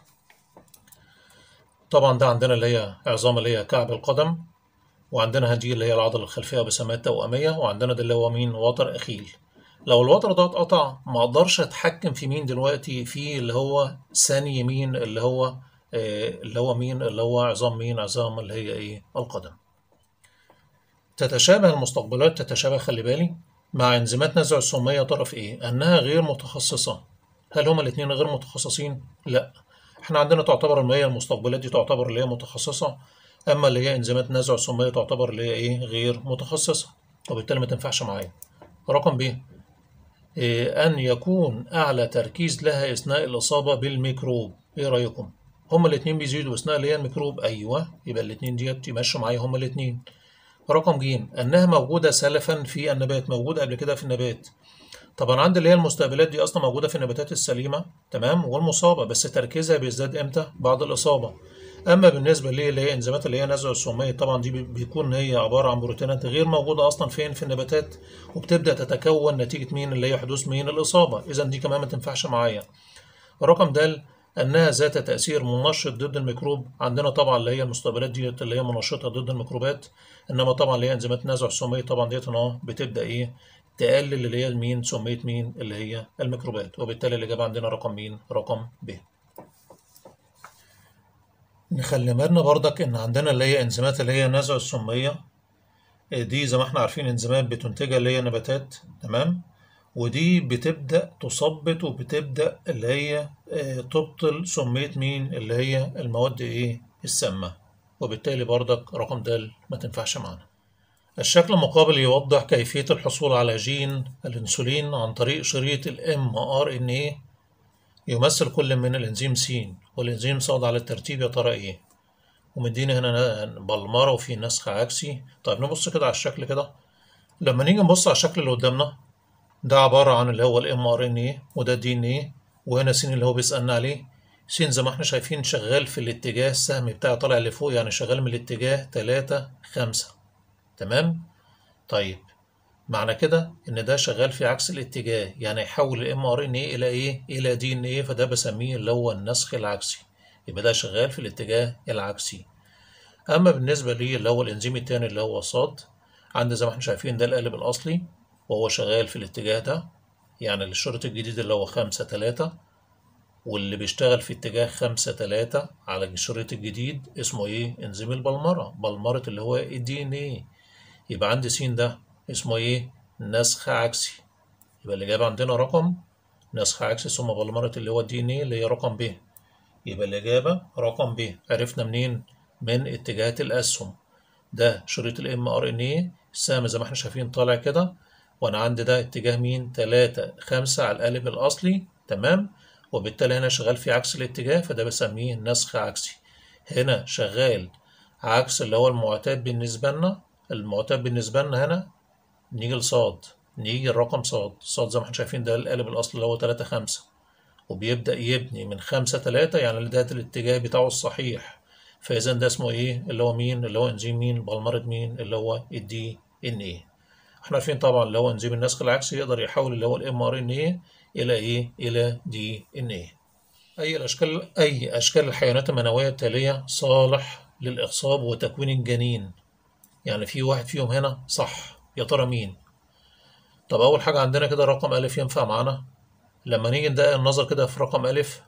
طبعا ده عندنا اللي هي عظام اللي هي كعب القدم وعندنا هدي اللي هي العضلة الخلفية بسميها التوأمية وعندنا ده اللي هو مين؟ وتر أخيل لو الوتر ده اتقطع ما اقدرش اتحكم في مين دلوقتي في اللي هو ثاني يمين اللي هو اللي هو مين اللي هو عظام مين عظام اللي هي ايه القدم تتشابه المستقبلات تتشابه خلي بالي مع انزيمات نزع السمية طرف ايه انها غير متخصصة هل هما الاثنين غير متخصصين لا احنا عندنا تعتبر المية المستقبلات دي تعتبر اللي هي متخصصة اما اللي هي انزيمات نزع السمية تعتبر اللي هي ايه غير متخصصة وبالتالي ما تنفعش معايا رقم ب إيه أن يكون أعلى تركيز لها أثناء الإصابة بالميكروب إيه رأيكم؟ هما الاتنين بيزيدوا أثناء اللي هي الميكروب أيوه يبقى الاتنين ديت يمشوا معايا هما الاتنين رقم ج أنها موجودة سلفا في النبات موجودة قبل كده في النبات طبعا عندي اللي هي المستقبلات دي أصلا موجودة في النباتات السليمة تمام والمصابة بس تركيزها بيزداد إمتى؟ بعد الإصابة اما بالنسبه ليه اللي هي انزيمات اللي هي نزع السميه طبعا دي بيكون هي عباره عن بروتينات غير موجوده اصلا فين في النباتات وبتبدا تتكون نتيجه مين اللي هي حدوث مين الاصابه اذا دي كمان ما تنفعش معايا رقم د انها ذات تاثير منشط ضد الميكروب عندنا طبعا اللي هي المستقبلات ديت اللي هي منشطه ضد الميكروبات انما طبعا اللي هي انزيمات نزع السميه طبعا ديت اهو بتبدا ايه تقلل اللي هي مين سميه مين اللي هي الميكروبات وبالتالي الاجابه عندنا رقم مين رقم ب نخلي بالنا برضك ان عندنا اللي هي انزيمات اللي هي نزع السميه دي زي ما احنا عارفين انزيمات بتنتجها اللي هي نباتات تمام ودي بتبدأ تثبط وبتبدأ اللي هي آه، تبطل سمية مين اللي هي المواد ايه السامة وبالتالي برضك رقم د ما تنفعش معانا الشكل المقابل يوضح كيفية الحصول على جين الانسولين عن طريق شريط ال mRNA يمثل كل من الانزيم س والانزيم ص على الترتيب يا ترى ايه ومدينا هنا بلمرة وفي نسخ عكسي طيب نبص كده على الشكل كده لما نيجي نبص على الشكل اللي قدامنا ده عبارة عن اللي هو الام ار ان ايه وده الدي ان ايه وهنا س اللي هو بيسألنا عليه س زي ما احنا شايفين شغال في الاتجاه السهم بتاعه طالع لفوق يعني شغال من الاتجاه تلاتة خمسة تمام طيب معنى كده ان ده شغال في عكس الاتجاه يعني يحول الام ار ان ايه الى ايه الى دي ان ايه فده بسميه اللي هو النسخ العكسي يبقى ده شغال في الاتجاه العكسي اما بالنسبه لي اللي هو الانزيم التاني اللي هو صاد عندي زي ما احنا شايفين ده القالب الاصلي وهو شغال في الاتجاه ده يعني الشريط الجديد اللي هو خمسة تلاتة واللي بيشتغل في اتجاه خمسة تلاتة على الشريط الجديد اسمه ايه انزيم البلمرة بلمرة اللي هو الدي ان ايه يبقى عندي س ده اسمه ايه نسخ عكسي يبقى الإجابة عندنا رقم نسخ عكسي ثم بلمرة اللي هو الدي ان ايه اللي هي رقم ب يبقى الإجابة رقم ب عرفنا منين من اتجاهات الأسهم ده شريط الام ار ان ايه السهم زي ما احنا شايفين طالع كده وانا عندي ده اتجاه مين تلاتة خمسة على القالب الأصلي تمام وبالتالي هنا شغال في عكس الاتجاه فده بسميه نسخ عكسي هنا شغال عكس اللي هو المعتاد بالنسبة لنا المعتاد بالنسبة لنا هنا نيجي لصاد نيجي الرقم صاد صاد زي ما احنا شايفين ده القالب الأصلي اللي هو تلاتة خمسة وبيبدأ يبني من خمسة تلاتة يعني ده الاتجاه بتاعه الصحيح فإذا ده اسمه إيه اللي هو مين اللي هو إنزيم مين بلمرة مين اللي هو الدي إن إيه احنا عارفين طبعا اللي هو إنزيم النسخ العكسي يقدر يحول اللي هو الإم آر إن إيه إلى إيه إلى دي إن إيه أي الأشكال أي أشكال الحيوانات المنوية التالية صالح للإخصاب وتكوين الجنين يعني في واحد فيهم هنا صح يا ترى مين طب أول حاجة عندنا كده رقم ألف ينفع معانا لما نيجي ندقق النظر كده في رقم ألف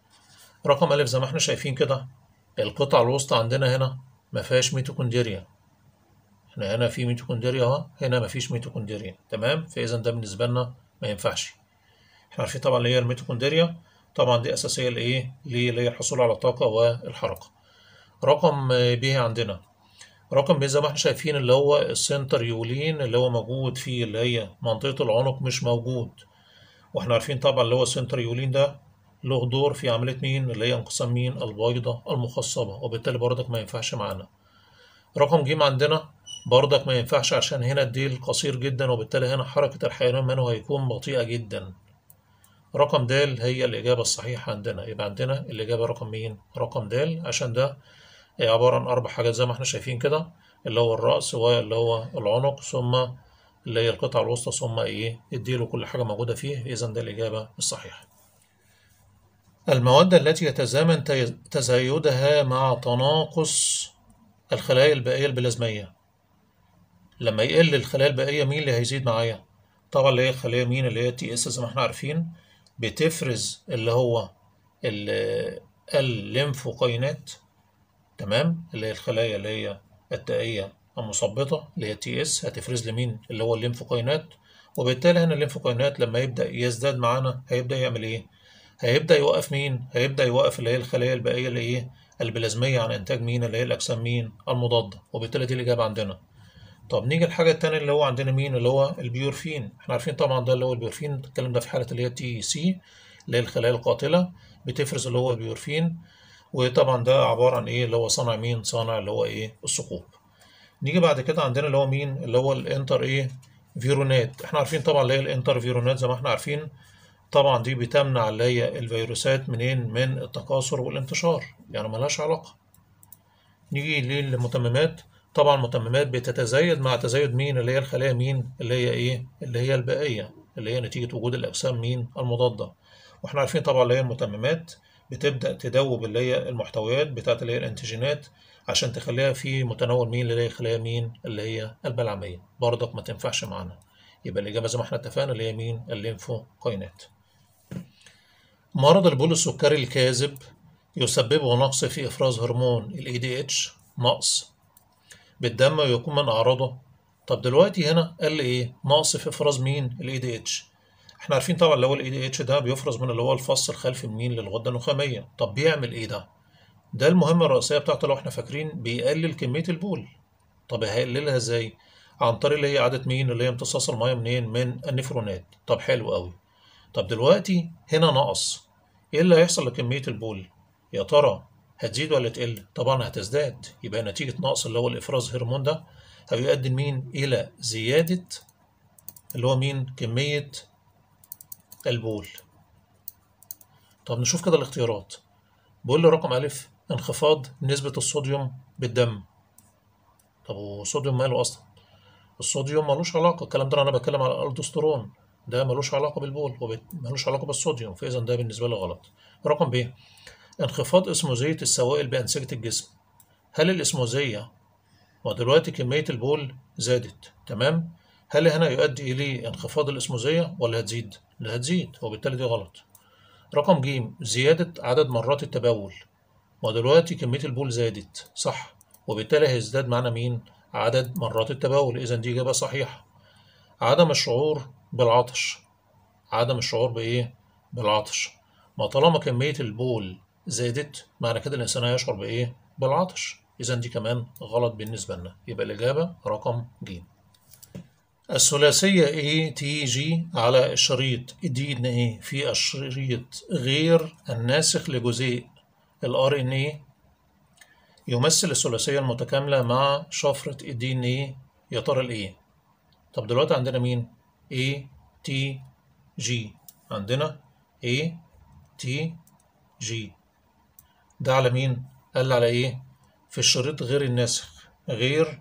رقم ألف زي ما احنا شايفين كده القطعة الوسطى عندنا هنا ما فيهاش ميتوكوندريا احنا هنا في ميتوكوندريا اهو هنا ما فيش ميتوكوندريا تمام فإذا ده بالنسبة لنا ما ينفعش احنا عارفين طبعا اللي هي الميتوكوندريا طبعا دي أساسية لإيه؟ اللي هي الحصول على الطاقة والحركة رقم ب عندنا رقم ب زي ما احنا شايفين اللي هو السنتر يولين اللي هو موجود فيه اللي هي منطقة العنق مش موجود واحنا عارفين طبعا اللي هو السنتر يولين ده له دور في عملية مين اللي هي انقسام مين البويضة المخصبة وبالتالي برضك ما ينفعش معانا رقم ج عندنا برضك ما ينفعش عشان هنا الديل قصير جدا وبالتالي هنا حركة الحيوان منه هيكون بطيئة جدا رقم د هي الإجابة الصحيحة عندنا يبقى عندنا الإجابة رقم مين رقم د عشان ده عبارة عن أربع حاجات زي ما احنا شايفين كده اللي هو الرأس واللي هو العنق ثم اللي هي القطعة الوسطى ثم إيه الديل وكل حاجة موجودة فيه إذا ده الإجابة الصحيحة المواد التي يتزامن تزايدها مع تناقص الخلايا البائية البلازمية لما يقل الخلايا البائية مين اللي هيزيد معايا؟ طبعا اللي هي الخلية مين اللي هي تي اس زي ما احنا عارفين بتفرز اللي هو الليمفوكاينات تمام اللي هي الخلايا اللي هي التائية المثبطة اللي هي تي اس هتفرز لي مين اللي هو الليمفوكاينات وبالتالي هنا الليمفوكاينات لما يبدأ يزداد معانا هيبدأ يعمل ايه؟ هيبدأ يوقف مين؟ هيبدأ يوقف اللي هي الخلايا البائية اللي ايه؟ البلازمية عن إنتاج مين؟ اللي هي الأجسام مين؟ المضادة وبالتالي دي الإجابة عندنا. طب نيجي الحاجة التانية اللي هو عندنا مين؟ اللي هو البيورفين. احنا عارفين طبعا ده اللي هو البيورفين الكلام ده في حالة اللي هي تي سي اللي هي الخلايا القاتلة بتفرز اللي هو البيورفين وطبعا ده عبارة عن ايه؟ اللي هو صانع مين؟ صانع اللي هو ايه؟ الثقوب. نيجي بعد كده عندنا اللي هو مين؟ اللي هو الانتر ايه؟ فيرونات. احنا عارفين طبعا اللي هي الانتر فيرونات زي ما احنا عارفين طبعا دي بتمنع اللي هي الفيروسات منين من التكاثر والانتشار يعني ملهاش علاقة نيجي للمتممات طبعا المتممات بتتزايد مع تزايد مين اللي هي الخلايا مين اللي هي ايه اللي هي البائية اللي هي نتيجة وجود الأجسام مين المضادة واحنا عارفين طبعا اللي هي المتممات بتبدأ تدوب اللي هي المحتويات بتاعت اللي هي الانتيجينات عشان تخليها في متناول مين اللي هي خلايا مين اللي هي البلعمية برضك ما تنفعش معانا يبقى الإجابة زي ما احنا اتفقنا اللي هي مين الليمفوكاينات مرض البول السكري الكاذب يسببه نقص في إفراز هرمون ال ADH نقص بالدم ويكون من أعراضه طب دلوقتي هنا قال لي ايه نقص في افراز مين الاي دي اتش احنا عارفين طبعا اللي هو الاي دي اتش ده بيفرز من اللي هو الفص الخلفي مين للغده النخاميه طب بيعمل ايه ده ده المهمه الرئيسيه بتاعته لو احنا فاكرين بيقلل كميه البول طب هيقللها ازاي عن طريق اللي هي عاده مين اللي هي امتصاص الميه منين من النفرونات طب حلو قوي طب دلوقتي هنا نقص ايه اللي هيحصل لكميه البول يا ترى هتزيد ولا تقل طبعا هتزداد يبقى نتيجه نقص اللي هو الافراز هرمون ده هيؤدي مين الى زياده اللي هو مين كميه البول طب نشوف كده الاختيارات بقول لي رقم ألف انخفاض نسبة الصوديوم بالدم طب والصوديوم ماله أصلا الصوديوم ملوش علاقة الكلام ده أنا بتكلم على الألدوسترون ده ملوش علاقة بالبول وملوش علاقة بالصوديوم فإذا ده بالنسبة لي غلط رقم ب انخفاض اسموزية السوائل بأنسجة الجسم هل الاسموزية ودلوقتي كمية البول زادت تمام هل هنا يؤدي إليه انخفاض الاسموزية ولا هتزيد؟ لا هتزيد وبالتالي دي غلط رقم ج زيادة عدد مرات التبول ودلوقتي كمية البول زادت صح وبالتالي هيزداد معنا مين؟ عدد مرات التبول إذا دي إجابة صحيحة عدم الشعور بالعطش عدم الشعور بإيه؟ بالعطش ما طالما كمية البول زادت معنى كده الإنسان هيشعر بإيه؟ بالعطش إذا دي كمان غلط بالنسبة لنا يبقى الإجابة رقم ج الثلاثية A T G على الشريط D N A في الشريط غير الناسخ لجزيء ال RNA يمثل الثلاثية المتكاملة مع شفرة ال DNA يا ترى الإيه؟ طب دلوقتي عندنا مين؟ A T G عندنا A T G ده على مين؟ قال على إيه؟ في الشريط غير الناسخ غير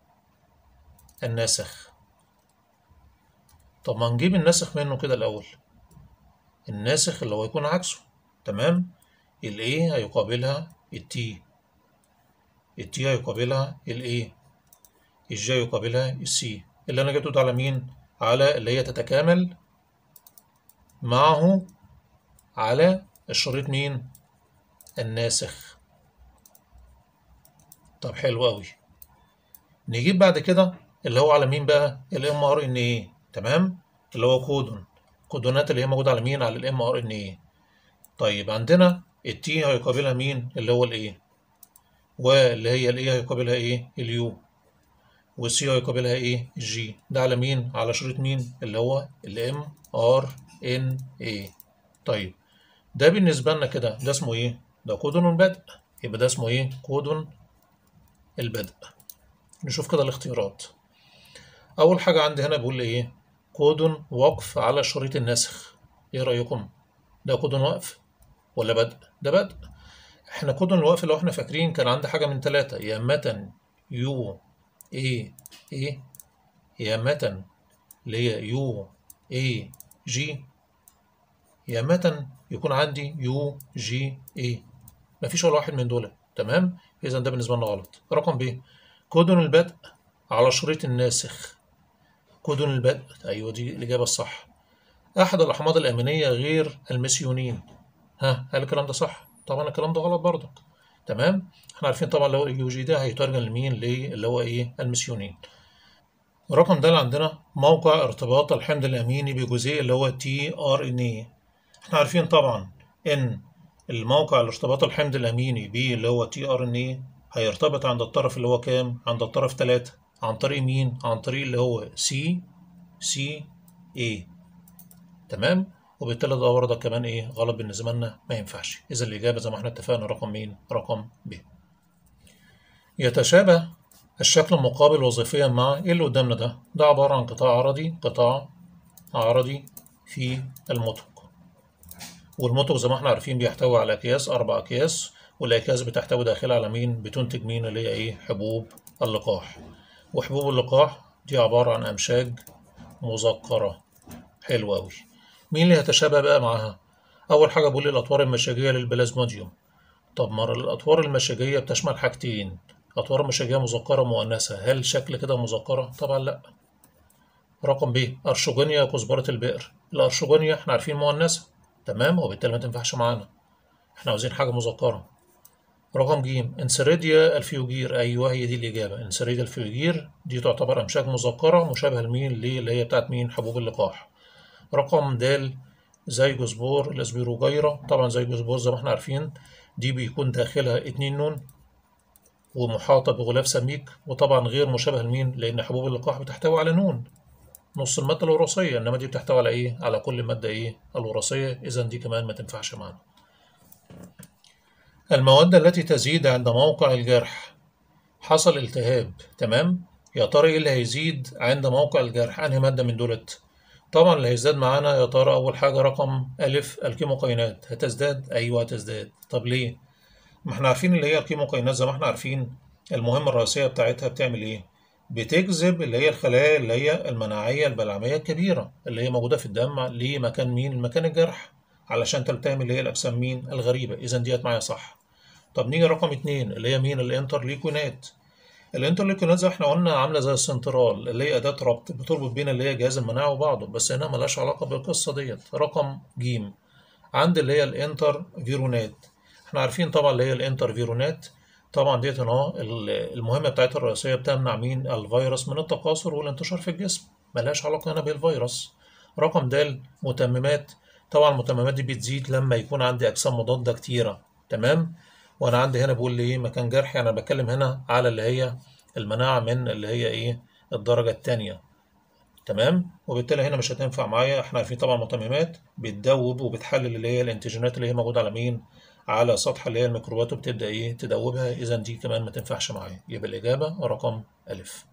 الناسخ طب ما نجيب الناسخ منه كده الأول الناسخ اللي هو يكون عكسه تمام ال A هيقابلها ال T ال T هيقابلها ال A ال J يقابلها ال C اللي أنا جبته ده على مين؟ على اللي هي تتكامل معه على الشريط مين؟ الناسخ طب حلو أوي نجيب بعد كده اللي هو على مين بقى؟ ال mRNA تمام اللي هو كودون كودونات اللي هي موجوده على مين على الام ار ان اي طيب عندنا التي هيقابلها مين اللي هو الايه واللي هي الايه هيقابلها ايه اليو والسي هيقابلها ايه الجي ده على مين على شريط مين اللي هو الام ار ان اي طيب ده بالنسبه لنا كده ده اسمه ايه ده كودون البدء يبقى ده اسمه ايه كودون البدء نشوف كده الاختيارات اول حاجه عندي هنا بيقول لي ايه كودون وقف على شريط النسخ ايه رأيكم ده كودون وقف ولا بدء ده بدء احنا كودون الوقف لو احنا فاكرين كان عندي حاجة من ثلاثة يا متن يو اي اي يا متن اللي هي يو اي جي يا متن يكون عندي يو جي اي مفيش ولا واحد من دول تمام اذا ده بالنسبة لنا غلط رقم ب كودون البدء على شريط الناسخ كودون البدء أيوة دي الإجابة الصح أحد الأحماض الأمينية غير الميثيونين ها هل الكلام ده صح؟ طبعا الكلام ده غلط برضك تمام احنا عارفين طبعا لو اليو جي ده هيترجم لمين اللي هو ايه الميثيونين الرقم ده اللي عندنا موقع ارتباط الحمض الأميني بجزيء اللي هو تي ار ان اي احنا عارفين طبعا ان الموقع الارتباط الحمض الأميني ب اللي هو تي ار ان اي هيرتبط عند الطرف اللي هو كام عند الطرف 3 عن طريق مين؟ عن طريق اللي هو سي سي اي تمام؟ وبالتالي ده برضه كمان ايه؟ غلط بالنسبة لنا ما ينفعش، إذا الإجابة زي ما احنا اتفقنا رقم مين؟ رقم ب. يتشابه الشكل المقابل وظيفيا مع ايه اللي قدامنا ده؟ ده عبارة عن قطاع عرضي، قطاع عرضي في المتق. والمتق زي ما احنا عارفين بيحتوي على أكياس أربع أكياس والأكياس بتحتوي داخلها على مين؟ بتنتج مين اللي هي ايه؟ حبوب اللقاح. وحبوب اللقاح دي عبارة عن أمشاج مذكرة حلو أوي مين اللي هيتشابه بقى معاها؟ أول حاجة بقول الأطوار المشاجية للبلازموديوم طب مرة الأطوار المشاجية بتشمل حاجتين أطوار مشاجية مذكرة مؤنثة هل شكل كده مذكرة؟ طبعا لأ رقم ب أرشوجونيا كزبرة البئر الأرشوجونيا احنا عارفين مؤنثة تمام وبالتالي ما تنفعش معانا احنا عاوزين حاجة مذكرة رقم ج انسريديا الفيوجير ايوه هي دي الاجابه انسريديا الفيوجير دي تعتبر امشاج مذكره مشابهه لمين اللي هي بتاعت مين حبوب اللقاح رقم د زيجوسبور الاسبيروجيرا طبعا زيجوسبور زي ما احنا عارفين دي بيكون داخلها اتنين نون ومحاطه بغلاف سميك وطبعا غير مشابهه لمين لان حبوب اللقاح بتحتوي على نون نص الماده الوراثيه انما دي بتحتوي على ايه على كل ماده ايه الوراثيه اذا دي كمان ما تنفعش معانا المواد التي تزيد عند موقع الجرح حصل التهاب تمام يا ترى ايه اللي هيزيد عند موقع الجرح انهي ماده من دولت طبعا اللي هيزداد معانا يا ترى اول حاجه رقم الف الكيموكاينات هتزداد ايوه هتزداد طب ليه ما احنا عارفين اللي هي الكيموكاينات زي ما احنا عارفين المهمه الرئيسيه بتاعتها بتعمل ايه بتجذب اللي هي الخلايا اللي هي المناعيه البلعميه الكبيره اللي هي موجوده في الدم لمكان مين مكان الجرح علشان تلتئم اللي هي الاجسام مين الغريبه اذا ديت معايا صح طب نيجي رقم اتنين اللي هي مين الانترليكونات الانترليكونات زي ما احنا قلنا عامله زي السنترال اللي هي اداه ربط بتربط بين اللي هي جهاز المناعه وبعضه بس هنا ملهاش علاقه بالقصه ديت رقم ج عند اللي هي الانتر فيرونات احنا عارفين طبعا اللي هي الانتر فيرونات طبعا ديت اهو المهمه بتاعتها الرئيسيه بتمنع مين الفيروس من التكاثر والانتشار في الجسم ملهاش علاقه هنا بالفيروس رقم د متممات طبعا المتممات دي بتزيد لما يكون عندي اجسام مضاده كتيره تمام وانا عندي هنا بقول لي ايه مكان جرح يعني انا بتكلم هنا على اللي هي المناعه من اللي هي ايه الدرجه الثانيه تمام وبالتالي هنا مش هتنفع معايا احنا عارفين طبعا المتممات بتدوب وبتحلل اللي هي الانتيجينات اللي هي موجوده على مين على سطح اللي هي الميكروبات وبتبدا ايه تدوبها اذا دي كمان ما تنفعش معايا يبقى الاجابه رقم الف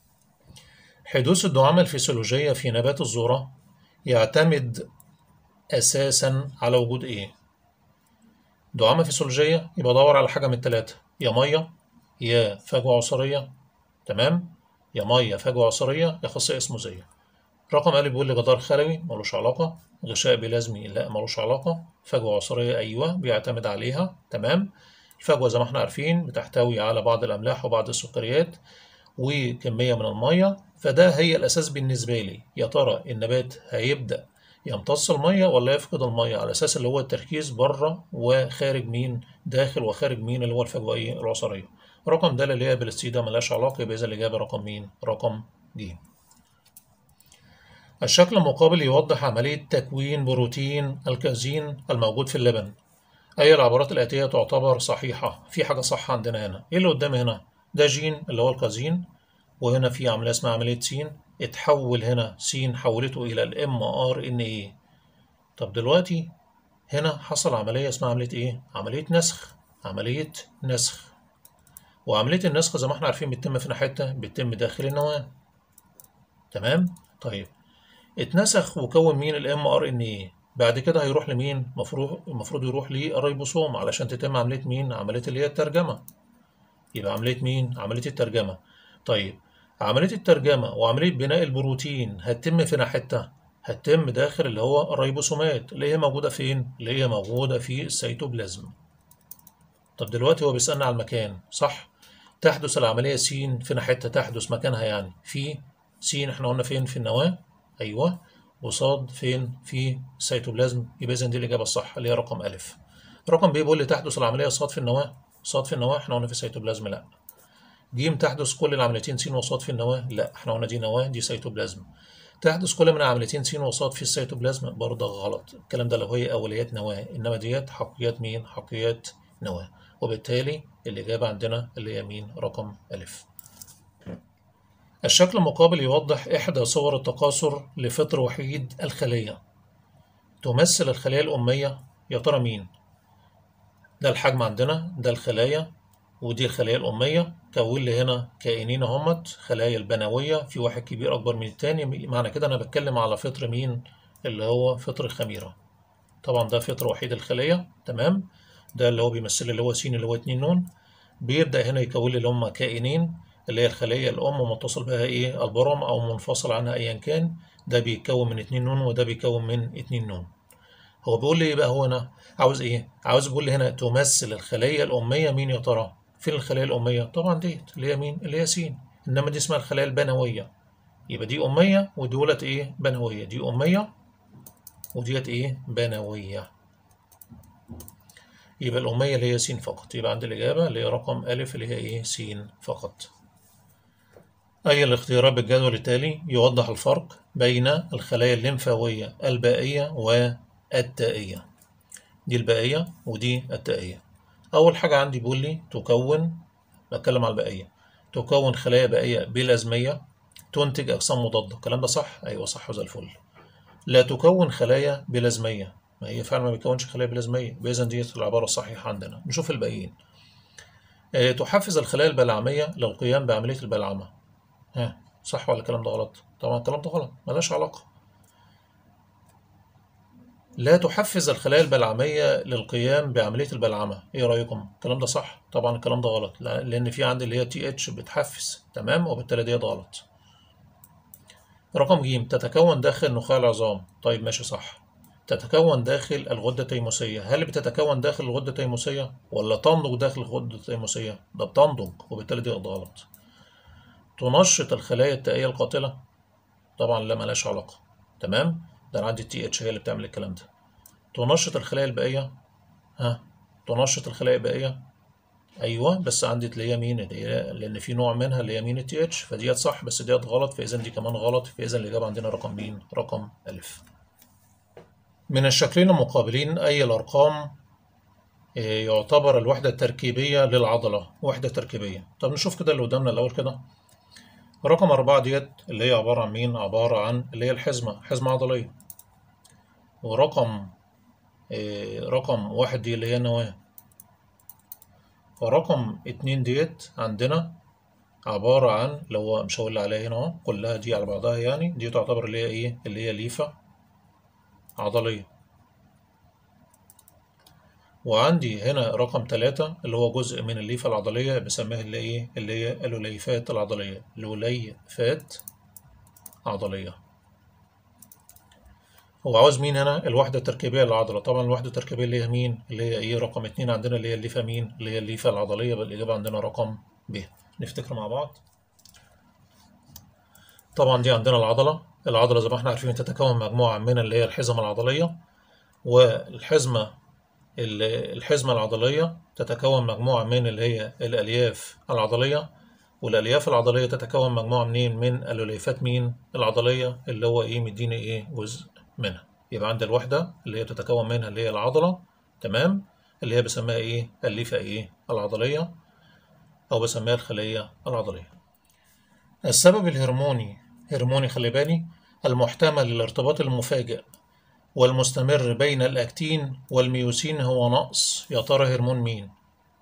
حدوث الدعامه الفسيولوجيه في نبات الذره يعتمد اساسا على وجود ايه دعامة فسيولوجية يبقى دور على حاجة من التلاتة يا مية يا فجوة عصارية تمام يا مية فجوة عصارية يا خاصية اسموزية رقم ألف بيقول لي جدار خلوي ملوش علاقة غشاء بلازمي لا ملوش علاقة فجوة عصارية أيوه بيعتمد عليها تمام الفجوة زي ما احنا عارفين بتحتوي على بعض الأملاح وبعض السكريات وكمية من المية فده هي الأساس بالنسبة لي يا ترى النبات هيبدأ يمتص الميه ولا يفقد الميه على اساس اللي هو التركيز بره وخارج مين داخل وخارج مين اللي هو الفجوه ايه العصاريه رقم ده اللي هي بالستيدا ملهاش علاقه يبقى اذا الاجابه رقم مين رقم ج الشكل المقابل يوضح عمليه تكوين بروتين الكازين الموجود في اللبن اي العبارات الاتيه تعتبر صحيحه في حاجه صح عندنا هنا ايه اللي قدامي هنا ده جين اللي هو الكازين وهنا في عمليه اسمها عمليه سين اتحول هنا س حولته إلى الام ار ان ايه طب دلوقتي هنا حصل عملية اسمها عملية ايه؟ عملية نسخ عملية نسخ وعملية النسخ زي ما احنا عارفين بتتم في حتة بتتم داخل النواة تمام؟ طيب اتنسخ وكون مين الام ار ان ايه بعد كده هيروح لمين؟ المفروض المفروض يروح للريبوسوم علشان تتم عملية مين؟ عملية اللي هي الترجمة يبقى عملية مين؟ عملية الترجمة طيب عملية الترجمة وعملية بناء البروتين هتتم في حتة هتتم داخل اللي هو الريبوسومات اللي هي موجودة فين؟ اللي هي موجودة في السيتوبلازم طب دلوقتي هو بيسألنا على المكان صح؟ تحدث العملية س في حتة تحدث مكانها يعني في س احنا قلنا فين في النواة أيوه وصاد فين في السيتوبلازم يبقى إذا دي الإجابة الصح اللي هي رقم ألف رقم ب بيقول لي تحدث العملية صاد في النواة صاد في النواة احنا قلنا في السيتوبلازم لأ ج تحدث كل العمليتين س وصاد في النواة لا احنا قلنا دي نواة دي سيتوبلازم تحدث كل من العمليتين س وصاد في السيتوبلازم برضه غلط الكلام ده لو هي اوليات نواة انما ديت حقيات مين حقيات نواة وبالتالي الاجابه عندنا اللي هي مين رقم الف الشكل المقابل يوضح احدى صور التكاثر لفطر وحيد الخليه تمثل الخليه الاميه يا ترى مين ده الحجم عندنا ده الخلايا ودي الخلايا الأمية كون لي هنا كائنين اهمت خلايا البنوية في واحد كبير أكبر من التاني معنى كده أنا بتكلم على فطر مين اللي هو فطر الخميرة طبعا ده فطر وحيد الخلية تمام ده اللي هو بيمثل اللي هو س اللي هو اتنين نون بيبدأ هنا يكون لي اللي هما كائنين اللي هي الخلية الأم ومتصل بها إيه البرم أو منفصل عنها أيا كان ده بيتكون من اتنين نون وده بيكون من اتنين نون هو بيقول لي إيه بقى هو هنا عاوز إيه؟ عاوز بيقول لي هنا تمثل الخلية الأمية مين يا ترى؟ فين الخلايا الأمية؟ طبعا ديت اللي هي مين؟ اللي هي س إنما دي اسمها الخلايا البنوية يبقى دي أمية ودولت إيه؟ بنوية دي أمية وديت إيه؟ بنوية يبقى الأمية اللي هي س فقط يبقى عندي الإجابة اللي هي رقم أ اللي هي إيه س فقط أي الاختيارات بالجدول التالي يوضح الفرق بين الخلايا الليمفاوية البائية والتائية دي البائية ودي التائية أول حاجة عندي بيقول لي تكون بتكلم على البائية تكون خلايا بائية بلازمية تنتج أجسام مضادة الكلام ده صح؟ أيوه صح وزي الفل لا تكون خلايا بلازمية ما هي فعلا ما بيكونش خلايا بلازمية إذا دي العبارة الصحيحة عندنا نشوف الباقيين أه تحفز الخلايا البلعمية للقيام بعملية البلعمة ها صح ولا الكلام ده غلط؟ طبعا الكلام ده غلط ملهاش علاقة لا تحفز الخلايا البلعمية للقيام بعملية البلعمة، إيه رأيكم؟ الكلام ده صح؟ طبعا الكلام ده غلط، لأن في عندي اللي هي تي اتش بتحفز، تمام؟ وبالتالي ديت غلط. رقم ج تتكون داخل نخاع العظام، طيب ماشي صح. تتكون داخل الغدة التيموسية، هل بتتكون داخل الغدة التيموسية ولا تنضج داخل الغدة التيموسية؟ ده بتنضج وبالتالي دي غلط. تنشط الخلايا التائية القاتلة؟ طبعا لا ملهاش علاقة، تمام؟ ده انا عندي التي اتش هي اللي بتعمل الكلام ده تنشط الخلايا البائيه ها تنشط الخلايا البائيه ايوه بس عندي اللي هي مين اللي هي لان في نوع منها اللي هي مين التي اتش فديت صح بس ديت غلط فاذا دي كمان غلط فاذا الاجابه عندنا رقم مين رقم الف من الشكلين المقابلين اي الارقام يعتبر الوحده التركيبيه للعضله وحده تركيبيه طب نشوف كده اللي قدامنا الاول كده رقم أربعة ديت اللي هي عبارة عن مين؟ عبارة عن اللي هي الحزمة حزمة عضلية ورقم إيه رقم واحد دي اللي هي النواة ورقم اتنين ديت عندنا عبارة عن لو هو مش هقول عليها هنا اهو كلها دي على بعضها يعني دي تعتبر اللي هي ايه؟ اللي هي ليفة عضلية وعندي هنا رقم ثلاثة اللي هو جزء من الليفة العضلية بسميها اللي ايه اللي هي اللوليفات العضلية لوليفات عضلية هو عاوز مين هنا الوحدة التركيبية للعضلة طبعا الوحدة التركيبية اللي هي مين اللي هي ايه رقم اتنين عندنا اللي هي الليفة مين اللي هي الليفة العضلية بالإجابة عندنا رقم ب نفتكر مع بعض طبعا دي عندنا العضلة العضلة زي ما احنا عارفين تتكون مجموعة من اللي هي الحزم العضلية والحزمة الحزمة العضلية تتكون مجموعة من اللي هي الألياف العضلية والألياف العضلية تتكون مجموعة منين من الأليافات مين العضلية اللي هو إيه مديني إيه جزء منها يبقى عند الوحدة اللي هي تتكون منها اللي هي العضلة تمام اللي هي بسميها إيه الليفة إيه العضلية أو بسميها الخلية العضلية السبب الهرموني هرموني خلي بالي المحتمل للارتباط المفاجئ والمستمر بين الأكتين والميوسين هو نقص يا ترى هرمون مين؟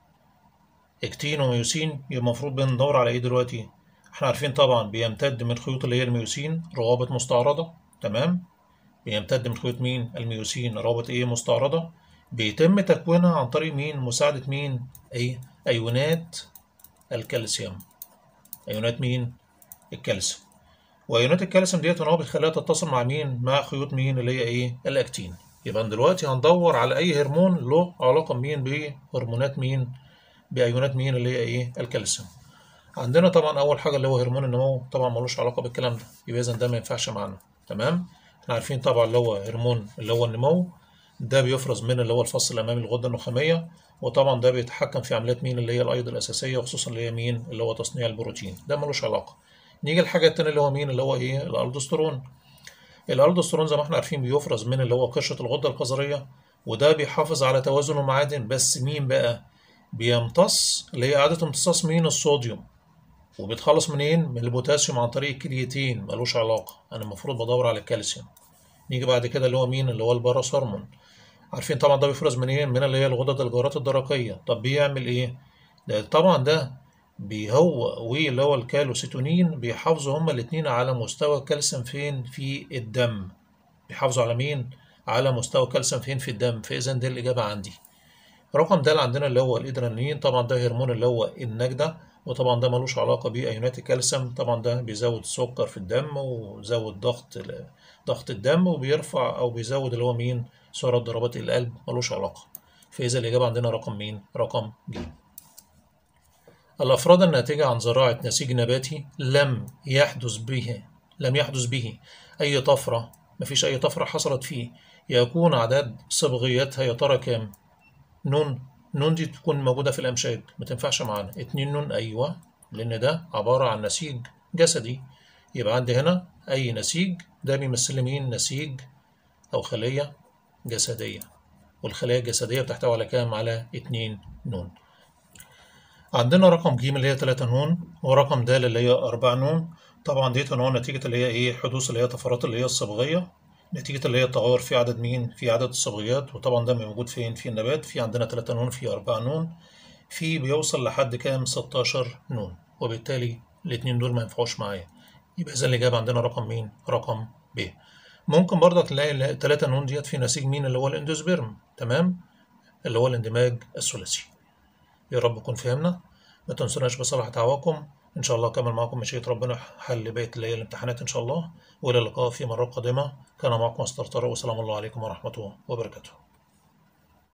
اكتين وميوسين يبقى المفروض بندور على ايه دلوقتي؟ احنا عارفين طبعا بيمتد من خيوط اللي هي الميوسين روابط مستعرضة تمام؟ بيمتد من خيوط مين؟ الميوسين روابط ايه مستعرضة؟ بيتم تكوينها عن طريق مين؟ مساعدة مين؟ ايه؟ أيونات الكالسيوم أيونات مين؟ الكالسيوم وايونات الكالسيوم ديت هو بيخليها تتصل مع مين؟ مع خيوط مين اللي هي ايه؟ الاكتين. يبقى دلوقتي هندور على اي هرمون له علاقه بمين؟ بهرمونات مين؟ بايونات مين اللي هي ايه؟ الكالسيوم. عندنا طبعا اول حاجه اللي هو هرمون النمو طبعا ملوش علاقه بالكلام ده يبقى اذا ده ما ينفعش معانا تمام؟ احنا عارفين طبعا اللي هو هرمون اللي هو النمو ده بيفرز من اللي هو الفص الامامي للغده النخاميه وطبعا ده بيتحكم في عمليات مين اللي هي الايض الاساسيه وخصوصا اللي هي مين اللي هو تصنيع البروتين ده ملوش علاقه نيجي الحاجة التانية اللي هو مين اللي هو ايه الالدوسترون الالدوسترون زي ما احنا عارفين بيفرز من اللي هو قشرة الغدة القذرية وده بيحافظ على توازن المعادن بس مين بقى بيمتص اللي هي إعادة امتصاص مين الصوديوم وبيتخلص منين من البوتاسيوم عن طريق الكرياتين ملوش علاقة أنا المفروض بدور على الكالسيوم نيجي بعد كده اللي هو مين اللي هو الباراس هرمون عارفين طبعا ده بيفرز منين من اللي هي الغدد الجارات الدرقية طب بيعمل ايه ده طبعا ده بيهو واللي هو الكالوسيتونين بيحافظوا هما الاتنين على مستوى الكالسيوم فين في الدم بيحافظوا على مين على مستوى الكالسيوم فين في الدم فاذا دي الاجابه عندي رقم د عندنا اللي هو الادرينالين طبعا ده هرمون اللي هو النجده وطبعا ده ملوش علاقه بايونات الكالسيوم طبعا ده بيزود السكر في الدم ويزود ضغط ضغط الدم وبيرفع او بيزود اللي هو مين سرعه ضربات القلب ملوش علاقه فاذا الاجابه عندنا رقم مين رقم ج الأفراد الناتجة عن زراعة نسيج نباتي لم يحدث به لم يحدث به أي طفرة مفيش أي طفرة حصلت فيه يكون عدد صبغياتها يا ترى كام؟ نون نون دي تكون موجودة في الأمشاج ما تنفعش معانا اتنين نون أيوة لأن ده عبارة عن نسيج جسدي يبقى عندي هنا أي نسيج ده بيمثل لي مين نسيج أو خلية جسدية والخلايا الجسدية بتحتوي على كام على اتنين نون عندنا رقم ج اللي هي 3 نون ورقم د اللي هي 4 نون طبعا ديت نوع نتيجة اللي هي ايه حدوث اللي هي طفرات اللي هي الصبغية نتيجة اللي هي التغير في عدد مين في عدد الصبغيات وطبعا ده موجود فين في النبات في عندنا 3 نون في 4 نون في بيوصل لحد كام 16 نون وبالتالي الاتنين دول ما ينفعوش معايا يبقى اذا الإجابة عندنا رقم مين رقم ب ممكن برضك تلاقي التلاتة نون ديت في نسيج مين اللي هو الاندوسبيرم تمام اللي هو الاندماج الثلاثي يا رب نكون فهمنا ما تنسوناش بصراحة دعواكم إن شاء الله أكمل معكم مشيئة ربنا حل بقية اللي هي الامتحانات إن شاء الله وإلى اللقاء في مرة قادمة كان معكم مستر طارق وسلام الله عليكم ورحمة الله وبركاته